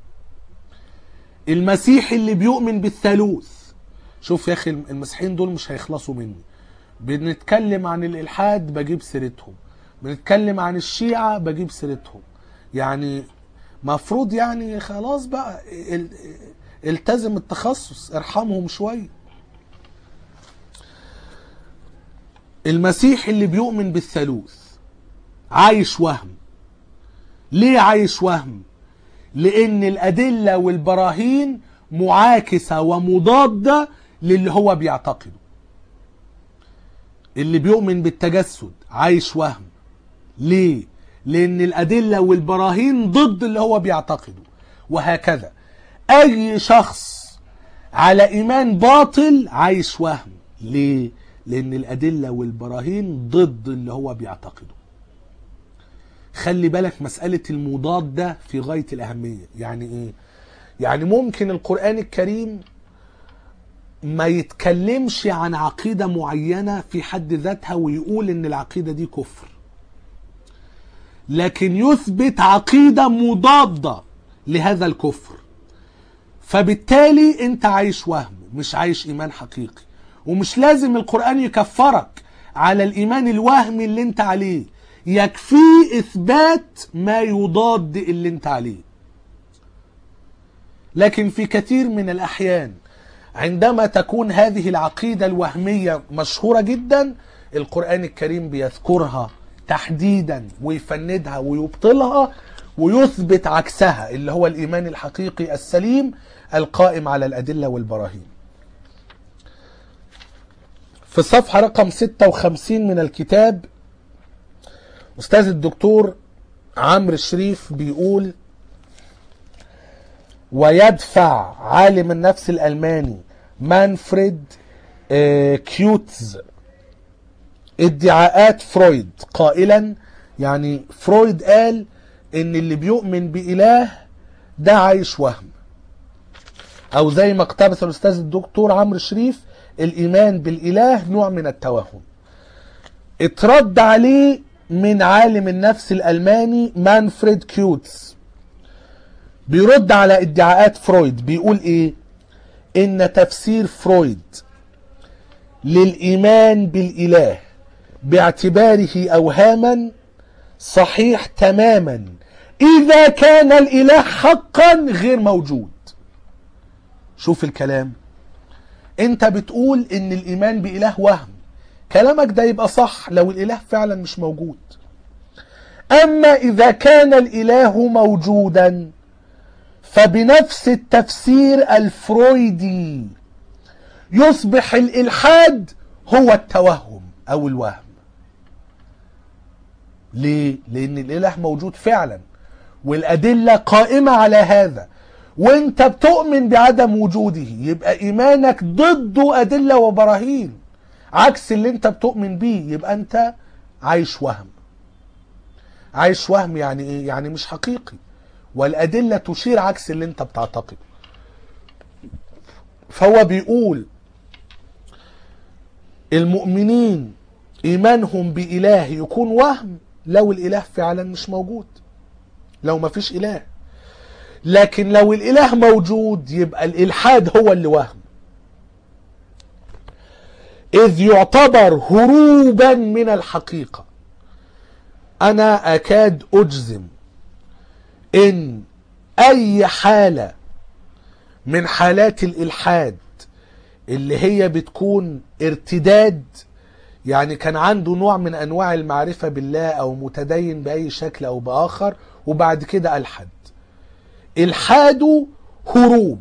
المسيح اللي بيؤمن بالثالوث شوف يا اخي المسيحيين دول مش هيخلصوا مني بنتكلم عن الالحاد بجيب سيرتهم بنتكلم عن الشيعة بجيب سيرتهم يعني مفروض يعني خلاص بقى ال- التزم التخصص ارحمهم شوية المسيح اللي بيؤمن بالثالوث عايش وهم ليه عايش وهم لان الادله والبراهين معاكسه ومضاده للي هو بيعتقده اللي بيؤمن بالتجسد عايش وهم ليه لان الادله والبراهين ضد اللي هو بيعتقده وهكذا اي شخص على ايمان باطل عايش وهم ليه لان الادله والبراهين ضد اللي هو بيعتقده خلي بالك مسألة المضاد ده في غاية الأهمية يعني إيه؟ يعني ممكن القرآن الكريم ما يتكلمش عن عقيدة معينة في حد ذاتها ويقول إن العقيدة دي كفر لكن يثبت عقيدة مضادة لهذا الكفر فبالتالي انت عايش وهم مش عايش ايمان حقيقي ومش لازم القرآن يكفرك على الايمان الوهمي اللي انت عليه يكفيه اثبات ما يضاد اللي انت عليه لكن في كثير من الاحيان عندما تكون هذه العقيدة الوهمية مشهورة جدا القرآن الكريم بيذكرها تحديدا ويفندها ويبطلها ويثبت عكسها اللي هو الإيمان الحقيقي السليم القائم على الأدلة والبراهين في الصفحة رقم 56 من الكتاب أستاذ الدكتور عمرو الشريف بيقول ويدفع عالم النفس الألماني مانفريد آه، كيوتز ادعاءات فرويد قائلا يعني فرويد قال ان اللي بيؤمن بإله ده عايش وهم او زي ما اقتبس الاستاذ الدكتور عمرو شريف الايمان بالاله نوع من التوهم اترد عليه من عالم النفس الالماني مانفريد كيوتس بيرد على ادعاءات فرويد بيقول ايه ان تفسير فرويد للايمان بالاله باعتباره اوهاما صحيح تماما اذا كان الاله حقا غير موجود شوف الكلام انت بتقول ان الايمان باله وهم كلامك ده يبقى صح لو الاله فعلا مش موجود اما اذا كان الاله موجودا فبنفس التفسير الفرويدي يصبح الإلحاد هو التوهم أو الوهم ليه؟ لأن الإله موجود فعلا والأدلة قائمة على هذا وانت بتؤمن بعدم وجوده يبقى إيمانك ضده أدلة وبراهين عكس اللي انت بتؤمن بيه يبقى انت عايش وهم عايش وهم يعني ايه يعني مش حقيقي والأدلة تشير عكس اللي انت بتعتقده فهو بيقول المؤمنين إيمانهم بإله يكون وهم لو الإله فعلا مش موجود لو ما فيش إله لكن لو الإله موجود يبقى الإلحاد هو اللي وهم إذ يعتبر هروبا من الحقيقة أنا أكاد أجزم إن أي حالة من حالات الإلحاد اللي هي بتكون ارتداد يعني كان عنده نوع من أنواع المعرفة بالله أو متدين بأي شكل أو بآخر وبعد كده ألحد إلحاده هروب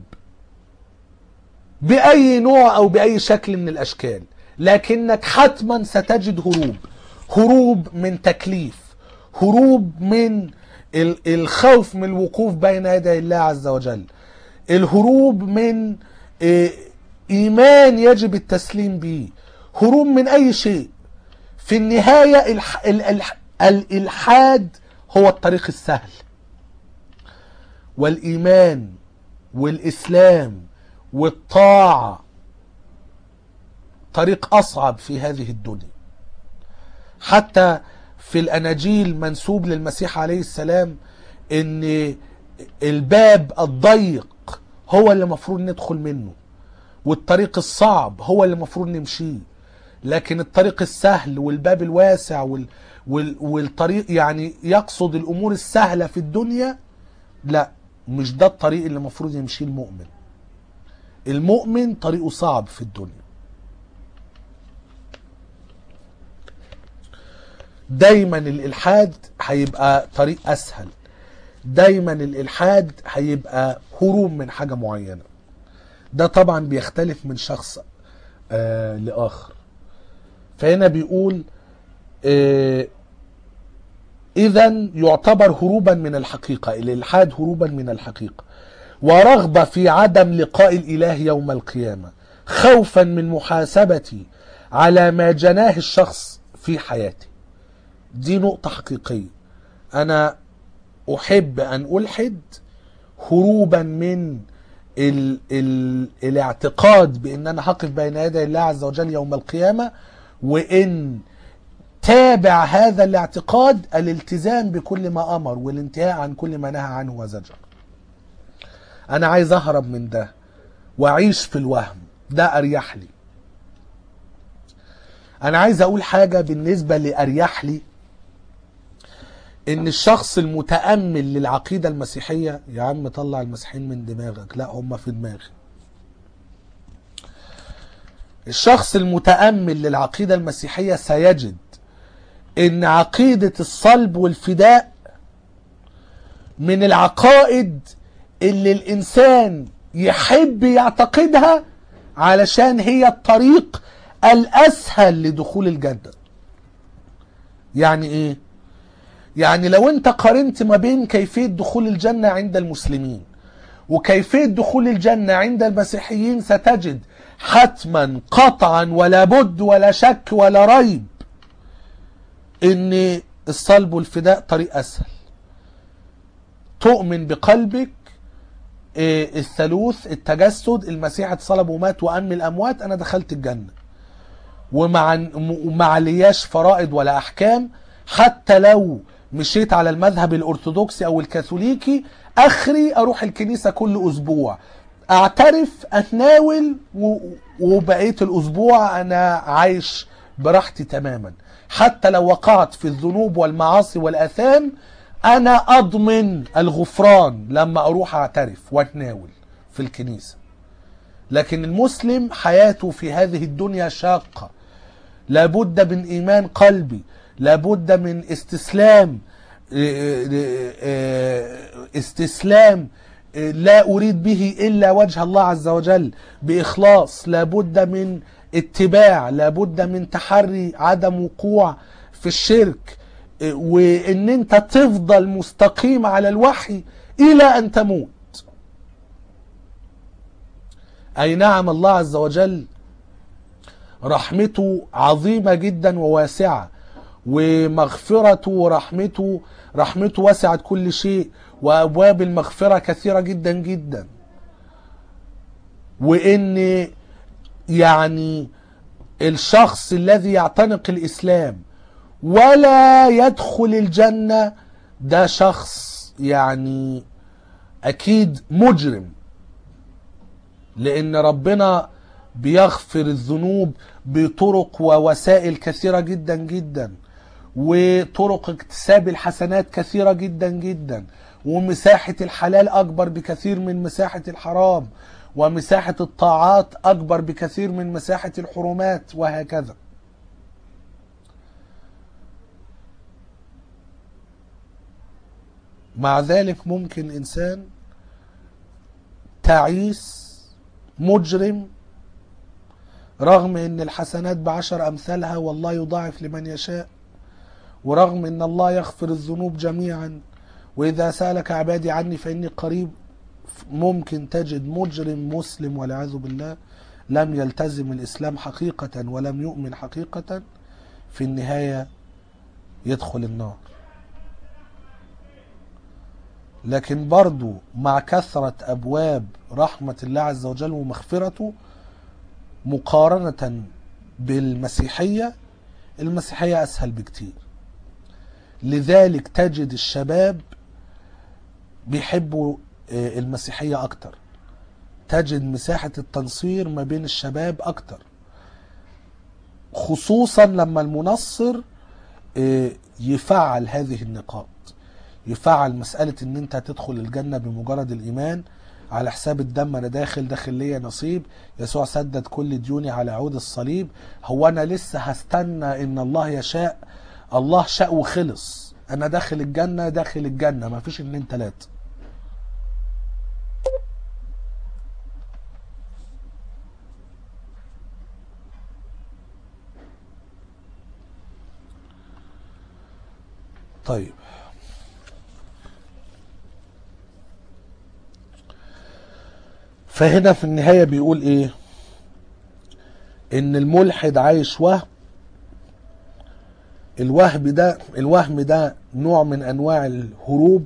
بأي نوع أو بأي شكل من الأشكال لكنك حتما ستجد هروب هروب من تكليف هروب من ال- الخوف من الوقوف بين يدي الله عز وجل الهروب من إيه، إيمان يجب التسليم به هروب من أي شيء في النهاية الح... ال... ال... الإلحاد هو الطريق السهل والإيمان والإسلام والطاعة طريق أصعب في هذه الدنيا حتى في الأناجيل منسوب للمسيح عليه السلام إن الباب الضيق هو اللي المفروض ندخل منه والطريق الصعب هو اللي المفروض نمشيه لكن الطريق السهل والباب الواسع وال وال والطريق يعني يقصد الامور السهله في الدنيا لا مش ده الطريق اللي المفروض يمشيه المؤمن المؤمن طريقه صعب في الدنيا دايما الالحاد هيبقى طريق اسهل دايما الالحاد هيبقى هروب من حاجه معينه ده طبعا بيختلف من شخص آه لاخر فهنا بيقول آه اذا يعتبر هروبا من الحقيقه الالحاد هروبا من الحقيقه ورغبه في عدم لقاء الاله يوم القيامه خوفا من محاسبتي على ما جناه الشخص في حياته دي نقطه حقيقيه انا احب ان الحد هروبا من ال ال الاعتقاد بان انا هقف بين يدي الله عز وجل يوم القيامه وان تابع هذا الاعتقاد الالتزام بكل ما امر والانتهاء عن كل ما نهى عنه وزجر انا عايز اهرب من ده واعيش في الوهم ده اريح لي انا عايز اقول حاجه بالنسبه لاريح لي ان الشخص المتامل للعقيده المسيحيه يا عم طلع المسيحيين من دماغك لا هم في دماغي الشخص المتامل للعقيده المسيحيه سيجد ان عقيده الصلب والفداء من العقائد اللي الانسان يحب يعتقدها علشان هي الطريق الاسهل لدخول الجنه يعني ايه يعني لو انت قارنت ما بين كيفيه دخول الجنه عند المسلمين وكيفيه دخول الجنه عند المسيحيين ستجد حتما قطعا ولا بد ولا شك ولا ريب ان الصلب والفداء طريق اسهل تؤمن بقلبك إيه، الثالوث التجسد المسيح اتصلب ومات وأم الأموات أنا دخلت الجنة ومع وما علياش فرائض ولا أحكام حتى لو مشيت على المذهب الأرثوذكسي أو الكاثوليكي أخري أروح الكنيسة كل أسبوع أعترف أتناول و- وبقية الأسبوع أنا عايش براحتي تماما حتى لو وقعت في الذنوب والمعاصي والآثام أنا أضمن الغفران لما أروح أعترف وأتناول في الكنيسة لكن المسلم حياته في هذه الدنيا شاقة لابد من إيمان قلبي لابد من استسلام استسلام لا أريد به إلا وجه الله عز وجل بإخلاص لابد من اتباع لابد من تحري عدم وقوع في الشرك وإن أنت تفضل مستقيم على الوحي إلى أن تموت أي نعم الله عز وجل رحمته عظيمة جدا وواسعة ومغفرته ورحمته رحمته وسعت كل شيء وأبواب المغفرة كثيرة جدا جدا وإن يعني الشخص الذي يعتنق الإسلام ولا يدخل الجنة ده شخص يعني أكيد مجرم لأن ربنا بيغفر الذنوب بطرق ووسائل كثيرة جدا جدا وطرق اكتساب الحسنات كثيرة جدا جدا ومساحة الحلال أكبر بكثير من مساحة الحرام ومساحة الطاعات أكبر بكثير من مساحة الحرمات وهكذا مع ذلك ممكن إنسان تعيس مجرم رغم ان الحسنات بعشر امثالها والله يضاعف لمن يشاء ورغم ان الله يغفر الذنوب جميعا واذا سالك عبادي عني فاني قريب ممكن تجد مجرم مسلم والعياذ بالله لم يلتزم الاسلام حقيقه ولم يؤمن حقيقه في النهايه يدخل النار لكن برضو مع كثرة أبواب رحمة الله عز وجل ومغفرته مقارنة بالمسيحية المسيحية أسهل بكتير لذلك تجد الشباب بيحبوا المسيحية أكتر تجد مساحة التنصير ما بين الشباب أكتر خصوصا لما المنصر يفعل هذه النقاط يفعل مسألة ان انت تدخل الجنة بمجرد الايمان على حساب الدم انا داخل داخل ليا نصيب يسوع سدد كل ديوني على عود الصليب هو انا لسه هستنى ان الله يشاء الله شاء وخلص انا داخل الجنة داخل الجنة ما فيش اتنين تلاتة طيب فهنا في النهاية بيقول ايه ان الملحد عايش وهم الوهم ده الوهم ده نوع من انواع الهروب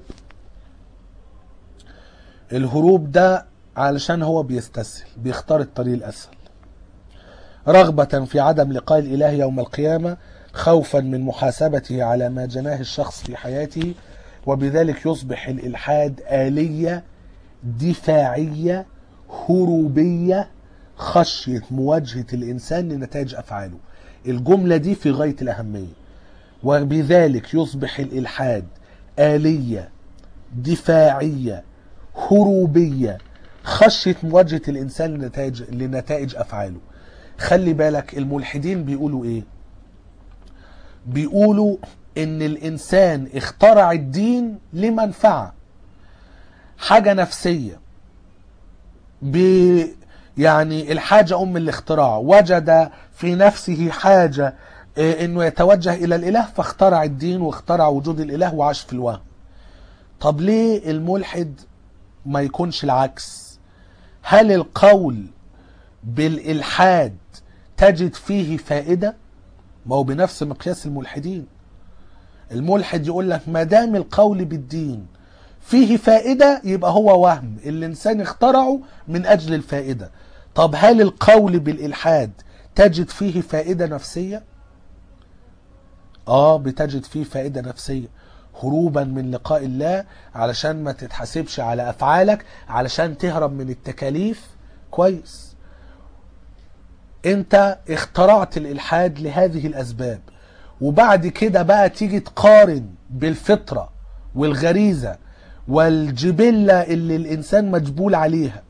الهروب ده علشان هو بيستسهل بيختار الطريق الاسهل رغبة في عدم لقاء الاله يوم القيامة خوفا من محاسبته على ما جناه الشخص في حياته وبذلك يصبح الالحاد آلية دفاعية هروبية خشية مواجهة الإنسان لنتائج أفعاله الجملة دي في غاية الأهمية وبذلك يصبح الإلحاد آلية دفاعية هروبية خشية مواجهة الإنسان لنتائج, لنتائج أفعاله خلي بالك الملحدين بيقولوا إيه بيقولوا إن الإنسان اخترع الدين لمنفعة حاجة نفسية ب يعني الحاجة أم الاختراع وجد في نفسه حاجة انه يتوجه الى الاله فاخترع الدين واخترع وجود الاله وعاش في الوهم طب ليه الملحد ما يكونش العكس هل القول بالالحاد تجد فيه فائده ما هو بنفس مقياس الملحدين الملحد يقول لك ما دام القول بالدين فيه فائده يبقى هو وهم الانسان اخترعه من اجل الفائده طب هل القول بالالحاد تجد فيه فائده نفسيه اه بتجد فيه فائدة نفسية هروبا من لقاء الله علشان ما تتحاسبش على افعالك علشان تهرب من التكاليف كويس انت اخترعت الالحاد لهذه الاسباب وبعد كده بقى تيجي تقارن بالفطرة والغريزة والجبلة اللي الانسان مجبول عليها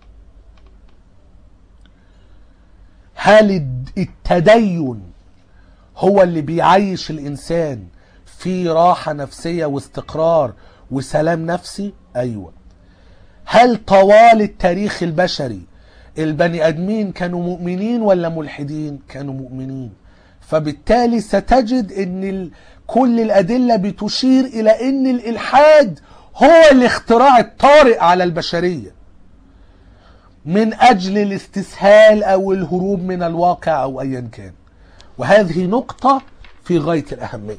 هل التدين هو اللي بيعيش الانسان في راحه نفسيه واستقرار وسلام نفسي ايوه هل طوال التاريخ البشري البني ادمين كانوا مؤمنين ولا ملحدين كانوا مؤمنين فبالتالي ستجد ان ال... كل الادله بتشير الى ان الالحاد هو الاختراع الطارئ على البشريه من اجل الاستسهال او الهروب من الواقع او ايا كان وهذه نقطه في غايه الاهميه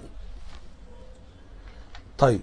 طيب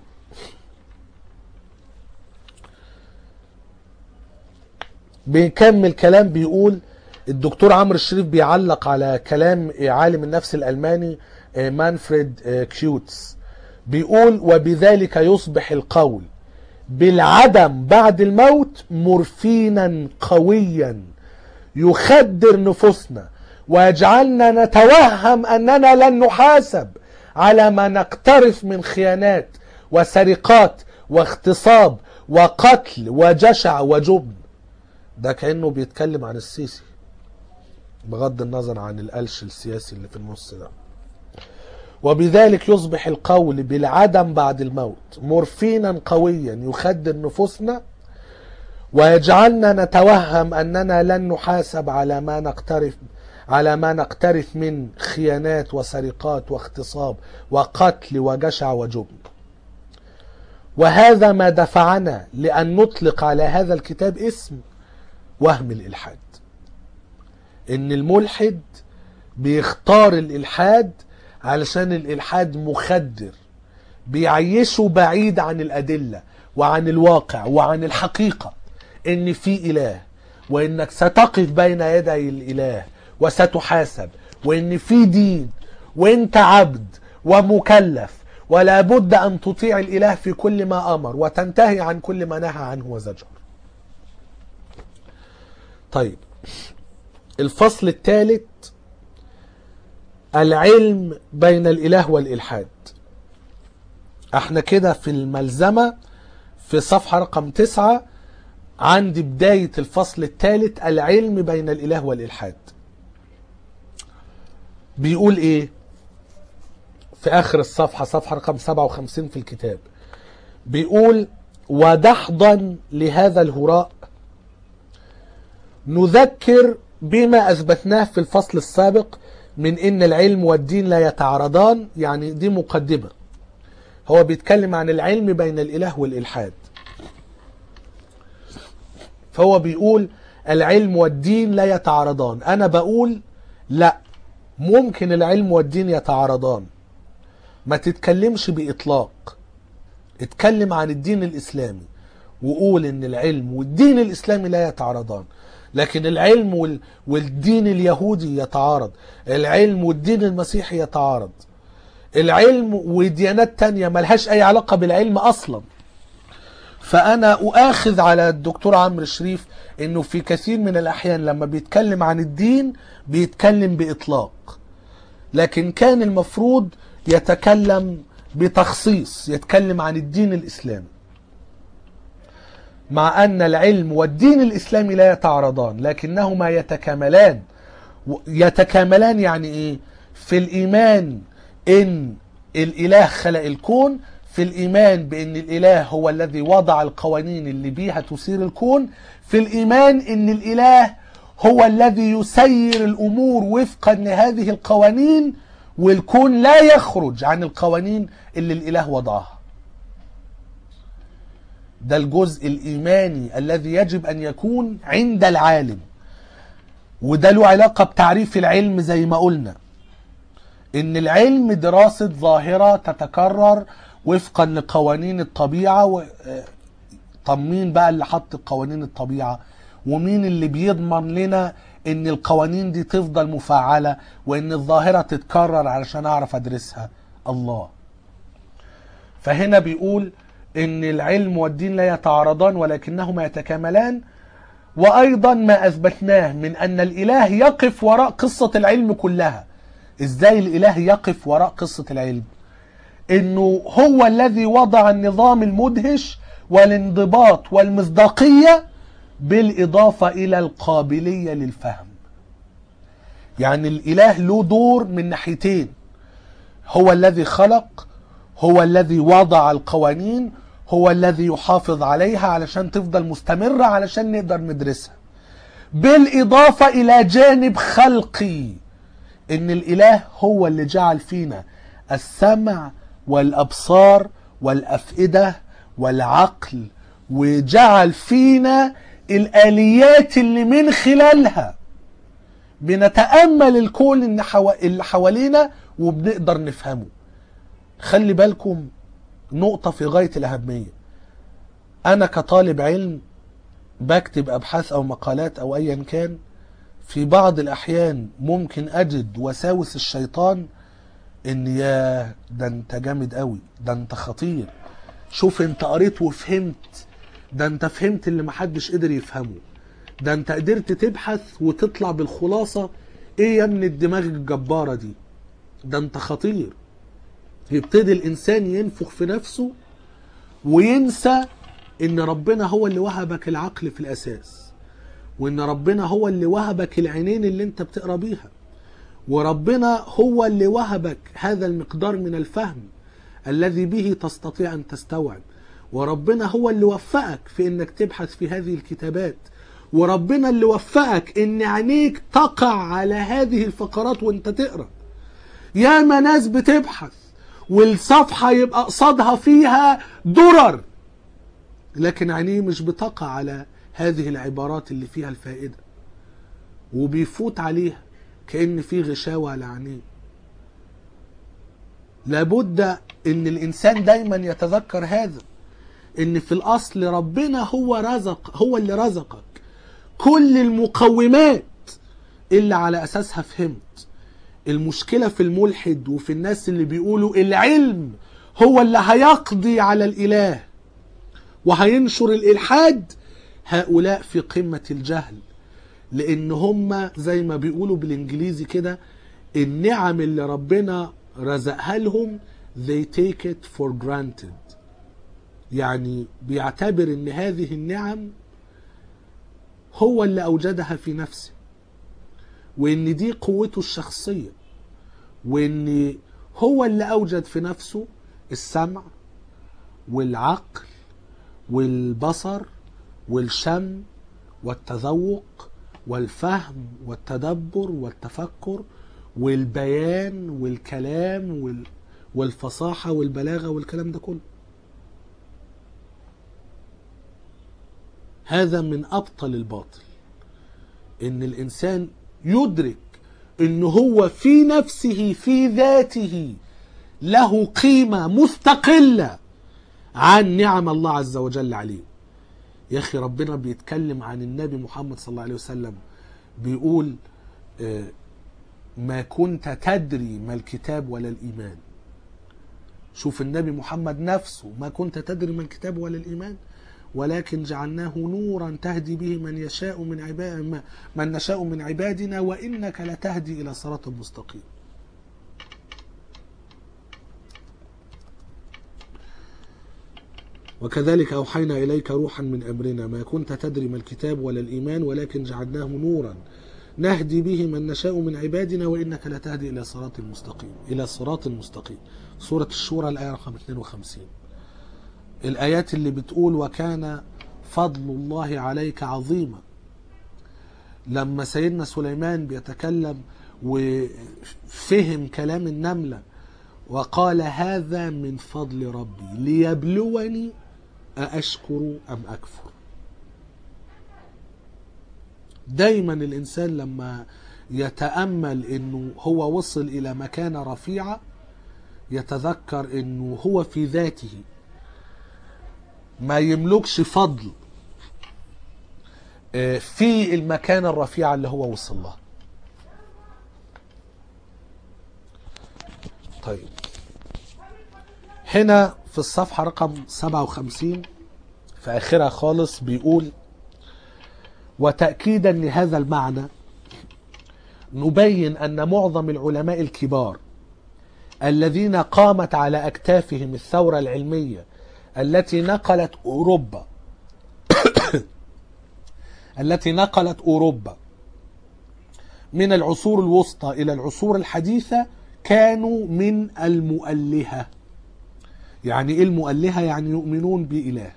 بيكمل كلام بيقول الدكتور عمرو الشريف بيعلق على كلام عالم النفس الألماني مانفريد كيوتس بيقول وبذلك يصبح القول بالعدم بعد الموت مورفينا قويا يخدر نفوسنا ويجعلنا نتوهم أننا لن نحاسب على ما نقترف من خيانات وسرقات واغتصاب وقتل وجشع وجبن ده كأنه بيتكلم عن السيسي بغض النظر عن القلش السياسي اللي في النص ده وبذلك يصبح القول بالعدم بعد الموت مورفينا قويا يخدر نفوسنا ويجعلنا نتوهم اننا لن نحاسب على ما نقترف على ما نقترف من خيانات وسرقات واغتصاب وقتل وجشع وجبن وهذا ما دفعنا لان نطلق على هذا الكتاب اسم وهم الالحاد ان الملحد بيختار الالحاد علشان الالحاد مخدر بيعيشه بعيد عن الادله وعن الواقع وعن الحقيقه ان في اله وانك ستقف بين يدي الاله وستحاسب وان في دين وانت عبد ومكلف ولا بد ان تطيع الاله في كل ما امر وتنتهي عن كل ما نهى عنه وزجر طيب الفصل الثالث العلم بين الاله والالحاد احنا كده في الملزمة في صفحة رقم تسعة عند بداية الفصل الثالث العلم بين الاله والالحاد بيقول ايه في اخر الصفحة صفحة رقم 57 في الكتاب بيقول ودحضا لهذا الهراء نذكر بما اثبتناه في الفصل السابق من ان العلم والدين لا يتعارضان يعني دي مقدمه هو بيتكلم عن العلم بين الاله والالحاد فهو بيقول العلم والدين لا يتعارضان انا بقول لا ممكن العلم والدين يتعارضان ما تتكلمش باطلاق اتكلم عن الدين الاسلامي وقول ان العلم والدين الاسلامي لا يتعارضان لكن العلم وال... والدين اليهودي يتعارض العلم والدين المسيحي يتعارض العلم وديانات تانية ملهاش اي علاقة بالعلم اصلا فانا اؤاخذ على الدكتور عمرو الشريف انه في كثير من الاحيان لما بيتكلم عن الدين بيتكلم باطلاق لكن كان المفروض يتكلم بتخصيص يتكلم عن الدين الاسلامي مع أن العلم والدين الإسلامي لا يتعارضان لكنهما يتكاملان يتكاملان يعني إيه؟ في الإيمان إن الإله خلق الكون في الإيمان بأن الإله هو الذي وضع القوانين اللي بيها تسير الكون في الإيمان أن الإله هو الذي يسير الأمور وفقا لهذه القوانين والكون لا يخرج عن القوانين اللي الإله وضعها ده الجزء الإيماني الذي يجب أن يكون عند العالم وده له علاقة بتعريف العلم زي ما قلنا إن العلم دراسة ظاهرة تتكرر وفقا لقوانين الطبيعة و... طب مين بقى اللي حط قوانين الطبيعة ومين اللي بيضمن لنا ان القوانين دي تفضل مفعلة وان الظاهرة تتكرر علشان اعرف ادرسها الله فهنا بيقول ان العلم والدين لا يتعارضان ولكنهما يتكاملان وايضا ما اثبتناه من ان الاله يقف وراء قصة العلم كلها ازاي الاله يقف وراء قصة العلم انه هو الذي وضع النظام المدهش والانضباط والمصداقية بالاضافة الى القابلية للفهم يعني الاله له دور من ناحيتين هو الذي خلق هو الذي وضع القوانين هو الذي يحافظ عليها علشان تفضل مستمرة علشان نقدر ندرسها بالإضافة إلى جانب خلقي إن الإله هو اللي جعل فينا السمع والأبصار والأفئدة والعقل وجعل فينا الآليات اللي من خلالها بنتأمل الكون اللي حوا- اللي حوالينا وبنقدر نفهمه خلي بالكم نقطة في غاية الأهمية أنا كطالب علم بكتب أبحاث أو مقالات أو أيا كان في بعض الأحيان ممكن أجد وساوس الشيطان إن يا ده أنت جامد قوي ده أنت خطير شوف أنت قريت وفهمت ده أنت فهمت اللي محدش قدر يفهمه ده أنت قدرت تبحث وتطلع بالخلاصة إيه يا من الدماغ الجبارة دي ده أنت خطير يبتدي الإنسان ينفخ في نفسه وينسى ان ربنا هو اللي وهبك العقل في الاساس وان ربنا هو اللي وهبك العينين اللي انت بتقرا بيها وربنا هو اللي وهبك هذا المقدار من الفهم الذي به تستطيع ان تستوعب وربنا هو اللي وفقك في انك تبحث في هذه الكتابات وربنا اللي وفقك ان عينيك تقع على هذه الفقرات وانت تقرا ياما ناس بتبحث والصفحه يبقى قصادها فيها درر لكن عينيه مش بتقع على هذه العبارات اللي فيها الفائدة وبيفوت عليها كأن في غشاوة على عينيه لابد ان الانسان دايما يتذكر هذا ان في الاصل ربنا هو رزق هو اللي رزقك كل المقومات اللي على اساسها فهمت المشكلة في الملحد وفي الناس اللي بيقولوا العلم هو اللي هيقضي على الاله وهينشر الالحاد هؤلاء في قمه الجهل لان هم زي ما بيقولوا بالانجليزي كده النعم اللي ربنا رزقها لهم they take it for granted يعني بيعتبر ان هذه النعم هو اللي اوجدها في نفسه وان دي قوته الشخصيه وان هو اللي اوجد في نفسه السمع والعقل والبصر والشم والتذوق والفهم والتدبر والتفكر والبيان والكلام وال... والفصاحة والبلاغة والكلام ده كله هذا من أبطل الباطل إن الإنسان يدرك إن هو في نفسه في ذاته له قيمة مستقلة عن نعم الله عز وجل عليه يا اخي ربنا بيتكلم عن النبي محمد صلى الله عليه وسلم بيقول آه، ما كنت تدري ما الكتاب ولا الايمان شوف النبي محمد نفسه ما كنت تدري ما الكتاب ولا الايمان ولكن جعلناه نورا تهدي به من يشاء من عباد من نشاء من عبادنا وانك لتهدي الى صراط مستقيم وكذلك أوحينا إليك روحا من أمرنا ما كنت تدري ما الكتاب ولا الإيمان ولكن جعلناه نورا نهدي به من نشاء من عبادنا وإنك لتهدي إلى صراط مستقيم إلى صراط مستقيم سورة الشورى الآية رقم 52 الآيات اللي بتقول وكان فضل الله عليك عظيما لما سيدنا سليمان بيتكلم وفهم كلام النملة وقال هذا من فضل ربي ليبلوني أأشكر أم أكفر دايما الإنسان لما يتأمل أنه هو وصل إلى مكانة رفيعة يتذكر أنه هو في ذاته ما يملكش فضل آه، في المكانة الرفيعة اللي هو وصل لها طيب هنا في الصفحة رقم 57 في آخرها خالص بيقول وتأكيدا لهذا المعنى نبين أن معظم العلماء الكبار الذين قامت على أكتافهم الثورة العلمية التي نقلت أوروبا التي نقلت أوروبا من العصور الوسطى إلى العصور الحديثة كانوا من المؤلهة يعني ايه المؤلهة يعني يؤمنون بإله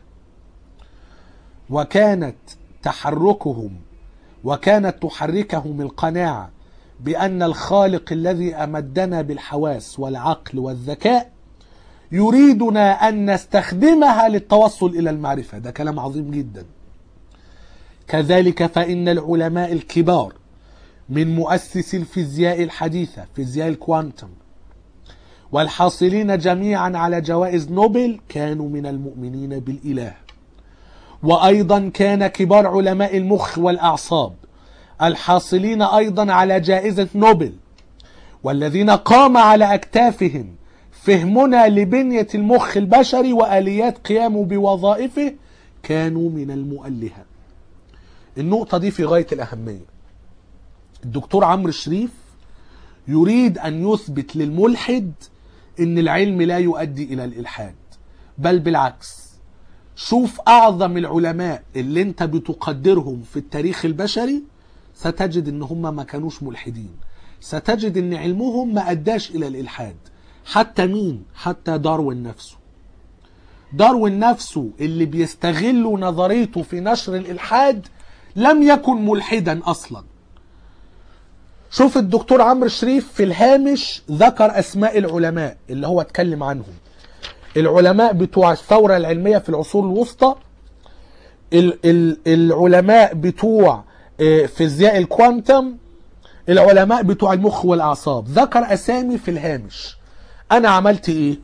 وكانت تحركهم وكانت تحركهم القناعة بأن الخالق الذي أمدنا بالحواس والعقل والذكاء يريدنا أن نستخدمها للتوصل إلى المعرفة ده كلام عظيم جدا كذلك فإن العلماء الكبار من مؤسسي الفيزياء الحديثة فيزياء الكوانتم والحاصلين جميعا على جوائز نوبل كانوا من المؤمنين بالإله وأيضا كان كبار علماء المخ والأعصاب الحاصلين أيضا على جائزة نوبل والذين قام على أكتافهم فهمنا لبنية المخ البشري وآليات قيامه بوظائفه كانوا من المؤلهة النقطة دي في غاية الأهمية الدكتور عمرو شريف يريد أن يثبت للملحد أن العلم لا يؤدي إلى الإلحاد بل بالعكس شوف أعظم العلماء اللي أنت بتقدرهم في التاريخ البشري ستجد أن هم ما كانوش ملحدين ستجد أن علمهم ما أداش إلى الإلحاد حتى مين؟ حتى داروين نفسه داروين نفسه اللي بيستغل نظريته في نشر الإلحاد لم يكن ملحدا أصلا شوف الدكتور عمرو شريف في الهامش ذكر أسماء العلماء اللي هو اتكلم عنهم العلماء بتوع الثورة العلمية في العصور الوسطى ال- ال- العلماء بتوع آه، فيزياء الكوانتم العلماء بتوع المخ والأعصاب ذكر أسامي في الهامش أنا عملت إيه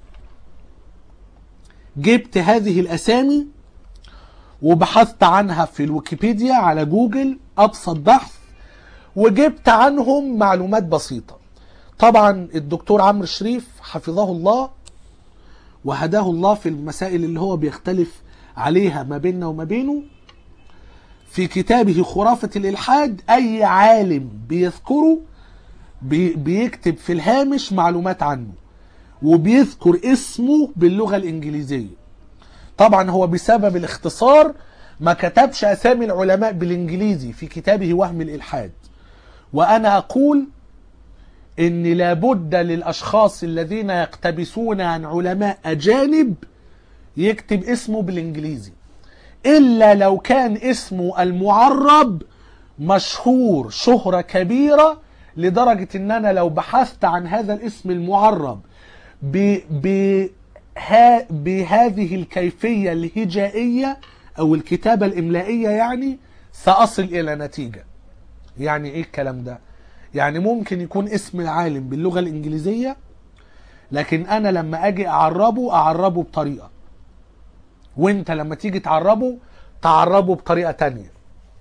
جبت هذه الأسامي وبحثت عنها في الويكيبيديا على جوجل أبسط بحث وجبت عنهم معلومات بسيطة طبعا الدكتور عمرو شريف حفظه الله وهداه الله في المسائل اللي هو بيختلف عليها ما بيننا وما بينه في كتابه خرافة الإلحاد أي عالم بيذكره بي بيكتب في الهامش معلومات عنه وبيذكر اسمه باللغة الإنجليزية طبعا هو بسبب الاختصار ما كتبش أسامي العلماء بالإنجليزي في كتابه وهم الإلحاد وأنا أقول إن لابد للأشخاص الذين يقتبسون عن علماء أجانب يكتب اسمه بالإنجليزي إلا لو كان اسمه المعرب مشهور شهرة كبيرة لدرجة إن أنا لو بحثت عن هذا الاسم المعرب ب ب ها بهذه الكيفية الهجائية أو الكتابة الإملائية يعني سأصل إلى نتيجة يعني إيه الكلام ده؟ يعني ممكن يكون اسم العالم باللغة الإنجليزية لكن أنا لما أجي أعربه أعربه بطريقة وانت لما تيجي تعربه تعربه بطريقة تانية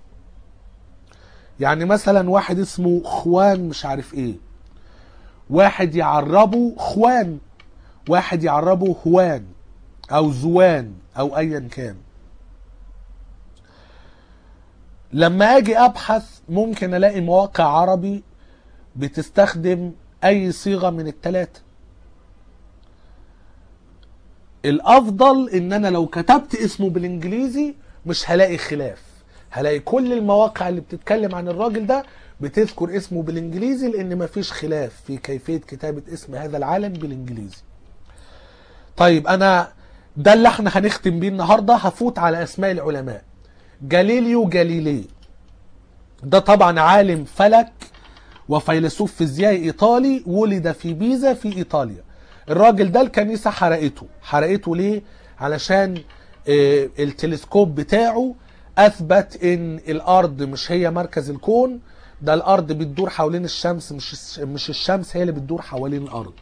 يعني مثلا واحد اسمه خوان مش عارف ايه واحد يعربه خوان واحد يعربه هوان او زوان او ايا كان لما اجي ابحث ممكن الاقي مواقع عربي بتستخدم اي صيغة من التلاتة الافضل ان انا لو كتبت اسمه بالانجليزي مش هلاقي خلاف هلاقي كل المواقع اللي بتتكلم عن الراجل ده بتذكر اسمه بالانجليزي لان مفيش خلاف في كيفية كتابة اسم هذا العالم بالانجليزي طيب انا ده اللي احنا هنختم بيه النهارده هفوت على اسماء العلماء جاليليو جاليلي ده طبعا عالم فلك وفيلسوف فيزيائي ايطالي ولد في بيزا في ايطاليا الراجل ده الكنيسة حرقته حرقته ليه علشان آه، التلسكوب بتاعه اثبت ان الارض مش هي مركز الكون ده الارض بتدور حوالين الشمس مش الس- مش الشمس هي اللي بتدور حوالين الارض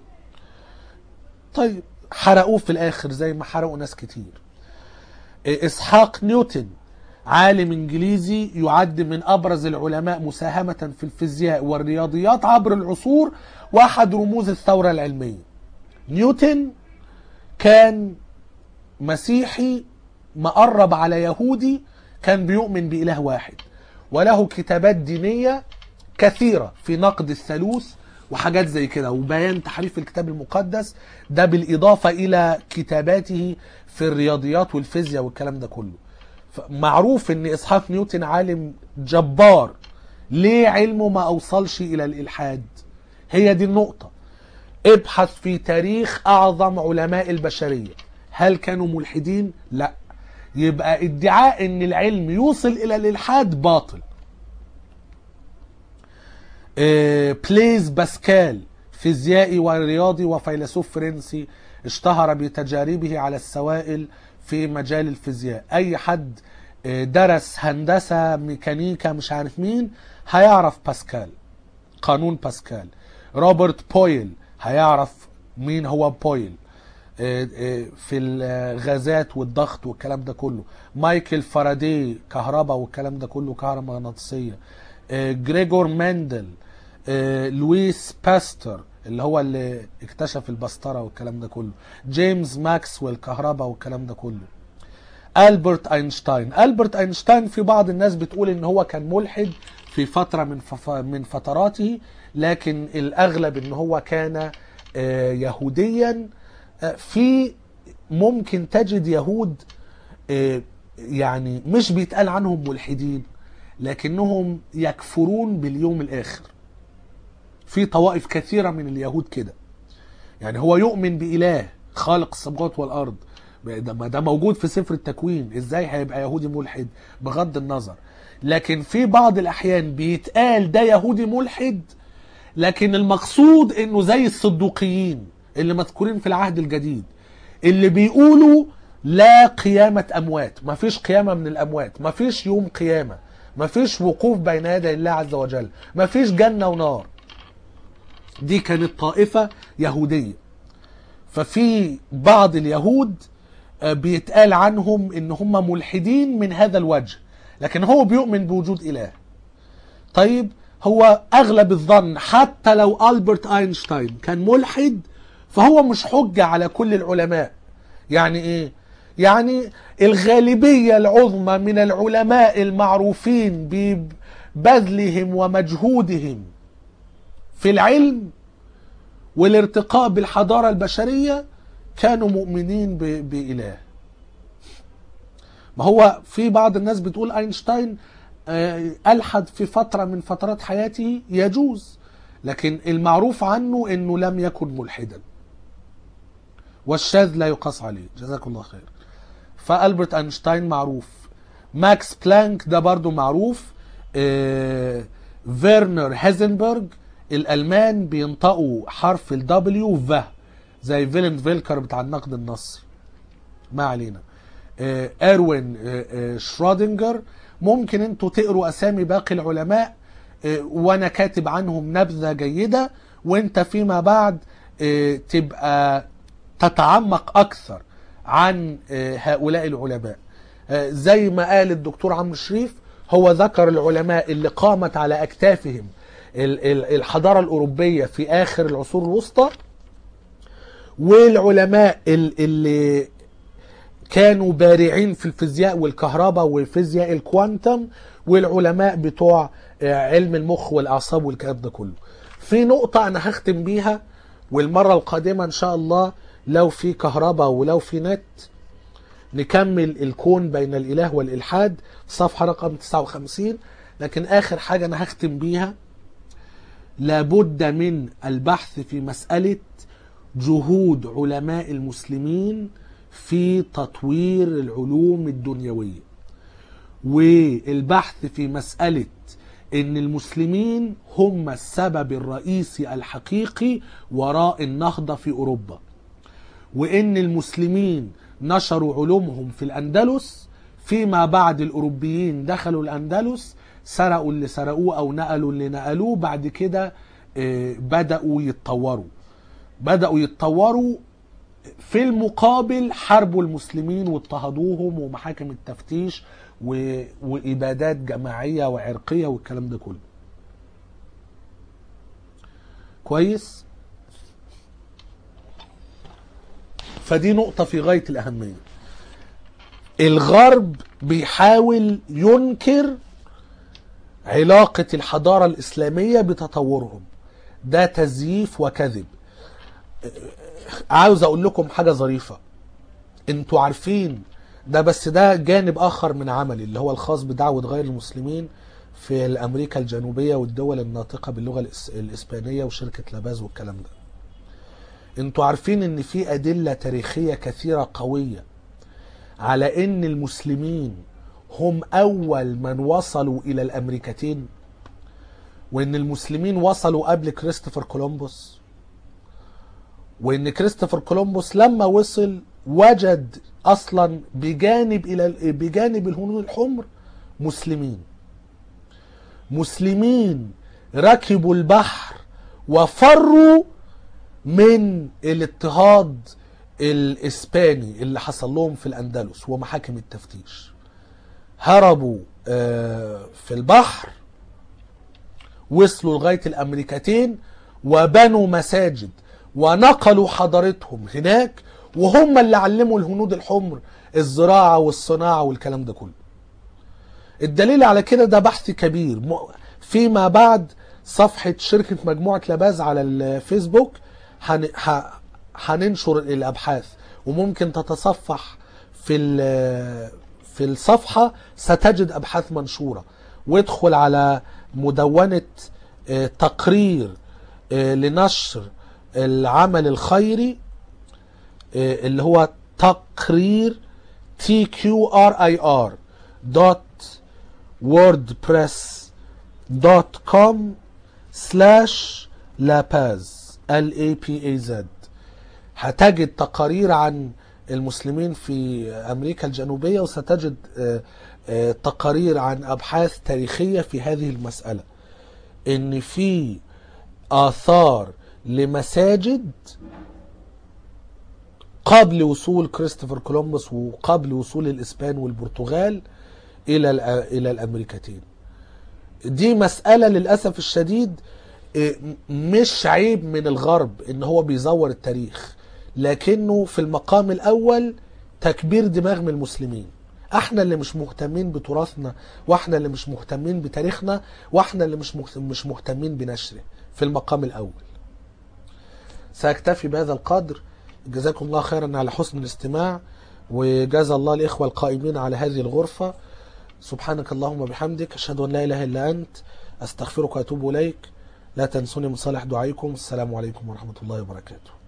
طيب حرقوه في الاخر زي ما حرقوا ناس كتير آه، اسحاق نيوتن عالم انجليزي يعد من ابرز العلماء مساهمة في الفيزياء والرياضيات عبر العصور واحد رموز الثورة العلمية نيوتن كان مسيحي مقرب على يهودي كان بيؤمن بإله واحد وله كتابات دينية كثيرة في نقد الثالوث وحاجات زي كده وبيان تحريف الكتاب المقدس ده بالإضافة إلى كتاباته في الرياضيات والفيزياء والكلام ده كله معروف ان اسحاق نيوتن عالم جبار ليه علمه ما اوصلش الى الالحاد هي دي النقطة ابحث في تاريخ اعظم علماء البشريه هل كانوا ملحدين لا يبقى ادعاء ان العلم يوصل الى الالحاد باطل آه، بليز باسكال فيزيائي ورياضي وفيلسوف فرنسي اشتهر بتجاربه على السوائل في مجال الفيزياء اي حد آه، درس هندسة ميكانيكا مش عارف مين هيعرف باسكال قانون باسكال روبرت بويل هيعرف مين هو بويل آه، آه، في الغازات والضغط والكلام ده كله مايكل فاراداي كهرباء والكلام ده كله كهرباء مغناطيسيه آه، جريجور مندل آه، لويس باستر اللي هو اللي اكتشف البسطره والكلام ده كله جيمس ماكسويل كهرباء والكلام ده كله البرت اينشتاين البرت اينشتاين في بعض الناس بتقول ان هو كان ملحد في فتره من فف... من فتراته لكن الاغلب ان هو كان آه، يهوديا آه، في ممكن تجد يهود آه، يعني مش بيتقال عنهم ملحدين لكنهم يكفرون باليوم الاخر في طوائف كثيره من اليهود كده يعني هو يؤمن بإله خالق السماوات والأرض ده ما ده موجود في سفر التكوين ازاي هيبقى يهودي ملحد بغض النظر لكن في بعض الأحيان بيتقال ده يهودي ملحد لكن المقصود انه زي الصدوقيين اللي مذكورين في العهد الجديد اللي بيقولوا لا قيامة أموات ما فيش قيامة من الأموات ما فيش يوم قيامة ما فيش وقوف بين يدي الله عز وجل ما فيش جنة ونار دي كانت طائفة يهودية ففي بعض اليهود آه، بيتقال عنهم ان هم ملحدين من هذا الوجه لكن هو بيؤمن بوجود اله طيب هو اغلب الظن حتى لو البرت اينشتاين كان ملحد فهو مش حجة على كل العلماء يعني ايه يعني الغالبية العظمى من العلماء المعروفين ببذلهم ومجهودهم في العلم والارتقاء بالحضارة البشرية كانوا مؤمنين ب- بإله ما هو في بعض الناس بتقول أينشتاين آه، ألحد في فترة من فترات حياته يجوز لكن المعروف عنه أنه لم يكن ملحدا والشاذ لا يقاس عليه جزاك الله خير فألبرت أينشتاين معروف ماكس بلانك ده برضو معروف آه، فيرنر هيزنبرج الألمان بينطقوا حرف الدبليو ف زي فيلن فيلكر بتاع النقد النصي ما علينا آه، اروين آه، آه، شرودنجر ممكن انتوا تقروا اسامي باقي العلماء آه، وانا كاتب عنهم نبذه جيده وانت فيما بعد آه، تبقى تتعمق اكثر عن آه، هؤلاء العلماء آه، زي ما قال الدكتور عمرو شريف هو ذكر العلماء اللي قامت على اكتافهم ال- ال- الحضاره الاوروبيه في اخر العصور الوسطى والعلماء ال- اللي كانوا بارعين في الفيزياء والكهرباء وفيزياء الكوانتم والعلماء بتوع آه، علم المخ والاعصاب والكلام ده كله في نقطة انا هختم بيها والمرة القادمة ان شاء الله لو في كهرباء ولو في نت نكمل الكون بين الاله والالحاد صفحة رقم 59 لكن اخر حاجة انا هختم بيها لابد من البحث في مسألة جهود علماء المسلمين في تطوير العلوم الدنيوية والبحث في مسألة ان المسلمين هم السبب الرئيسي الحقيقي وراء النهضة في اوروبا وان المسلمين نشروا علومهم في الاندلس فيما بعد الاوروبيين دخلوا الاندلس سرقوا اللي سرقوه او نقلوا اللي نقلوه بعد كده آه، بداوا يتطوروا بداوا يتطوروا في المقابل حاربوا المسلمين واضطهدوهم ومحاكم التفتيش و... وإبادات جماعية وعرقية والكلام ده كله كويس فدي نقطة في غاية الأهمية الغرب بيحاول ينكر علاقة الحضارة الإسلامية بتطورهم ده تزييف وكذب عاوز اقول لكم حاجه ظريفه انتوا عارفين ده بس ده جانب اخر من عملي اللي هو الخاص بدعوه غير المسلمين في امريكا الجنوبيه والدول الناطقه باللغه الإس- الاسبانيه وشركه لاباز والكلام ده انتوا عارفين ان في ادله تاريخيه كثيره قويه على ان المسلمين هم اول من وصلوا الى الامريكتين وان المسلمين وصلوا قبل كريستوفر كولومبوس وان كريستوفر كولومبوس لما وصل وجد اصلا بجانب الى بجانب الهنود الحمر مسلمين مسلمين ركبوا البحر وفروا من الاضطهاد الاسباني اللي حصل لهم في الاندلس ومحاكم التفتيش هربوا آه، في البحر وصلوا لغايه الامريكتين وبنوا مساجد ونقلوا حضارتهم هناك وهم اللي علموا الهنود الحمر الزراعه والصناعه والكلام ده كله الدليل على كده ده بحث كبير م- فيما بعد صفحة شركة مجموعة لاباز على الفيسبوك هن- ه- هننشر الأبحاث وممكن تتصفح في ال- في الصفحة ستجد أبحاث منشورة وادخل على مدونة آه، تقرير آه، لنشر العمل الخيري آه، اللي هو تقرير تي كيو ار اي ار دوت ووردبريس دوت كوم سلاش لاباز ال اي بي اي زد هتجد تقارير عن المسلمين في امريكا الجنوبيه وستجد آه، آه، تقارير عن ابحاث تاريخيه في هذه المساله ان في اثار لمساجد قبل وصول كريستوفر كولومبوس وقبل وصول الاسبان والبرتغال الى الأ- الى الامريكتين دي مساله للاسف الشديد إيه، م- مش عيب من الغرب ان هو بيزور التاريخ لكنه في المقام الاول تكبير دماغ من المسلمين احنا اللي مش مهتمين بتراثنا واحنا اللي مش مهتمين بتاريخنا واحنا اللي مش مهت- مش مهتمين بنشره في المقام الاول سأكتفي بهذا القدر جزاكم الله خيرا على حسن الاستماع وجزا الله الإخوة القائمين على هذه الغرفة سبحانك اللهم وبحمدك أشهد أن لا إله إلا أنت أستغفرك وأتوب إليك لا تنسوني من صالح دعائكم السلام عليكم ورحمة الله وبركاته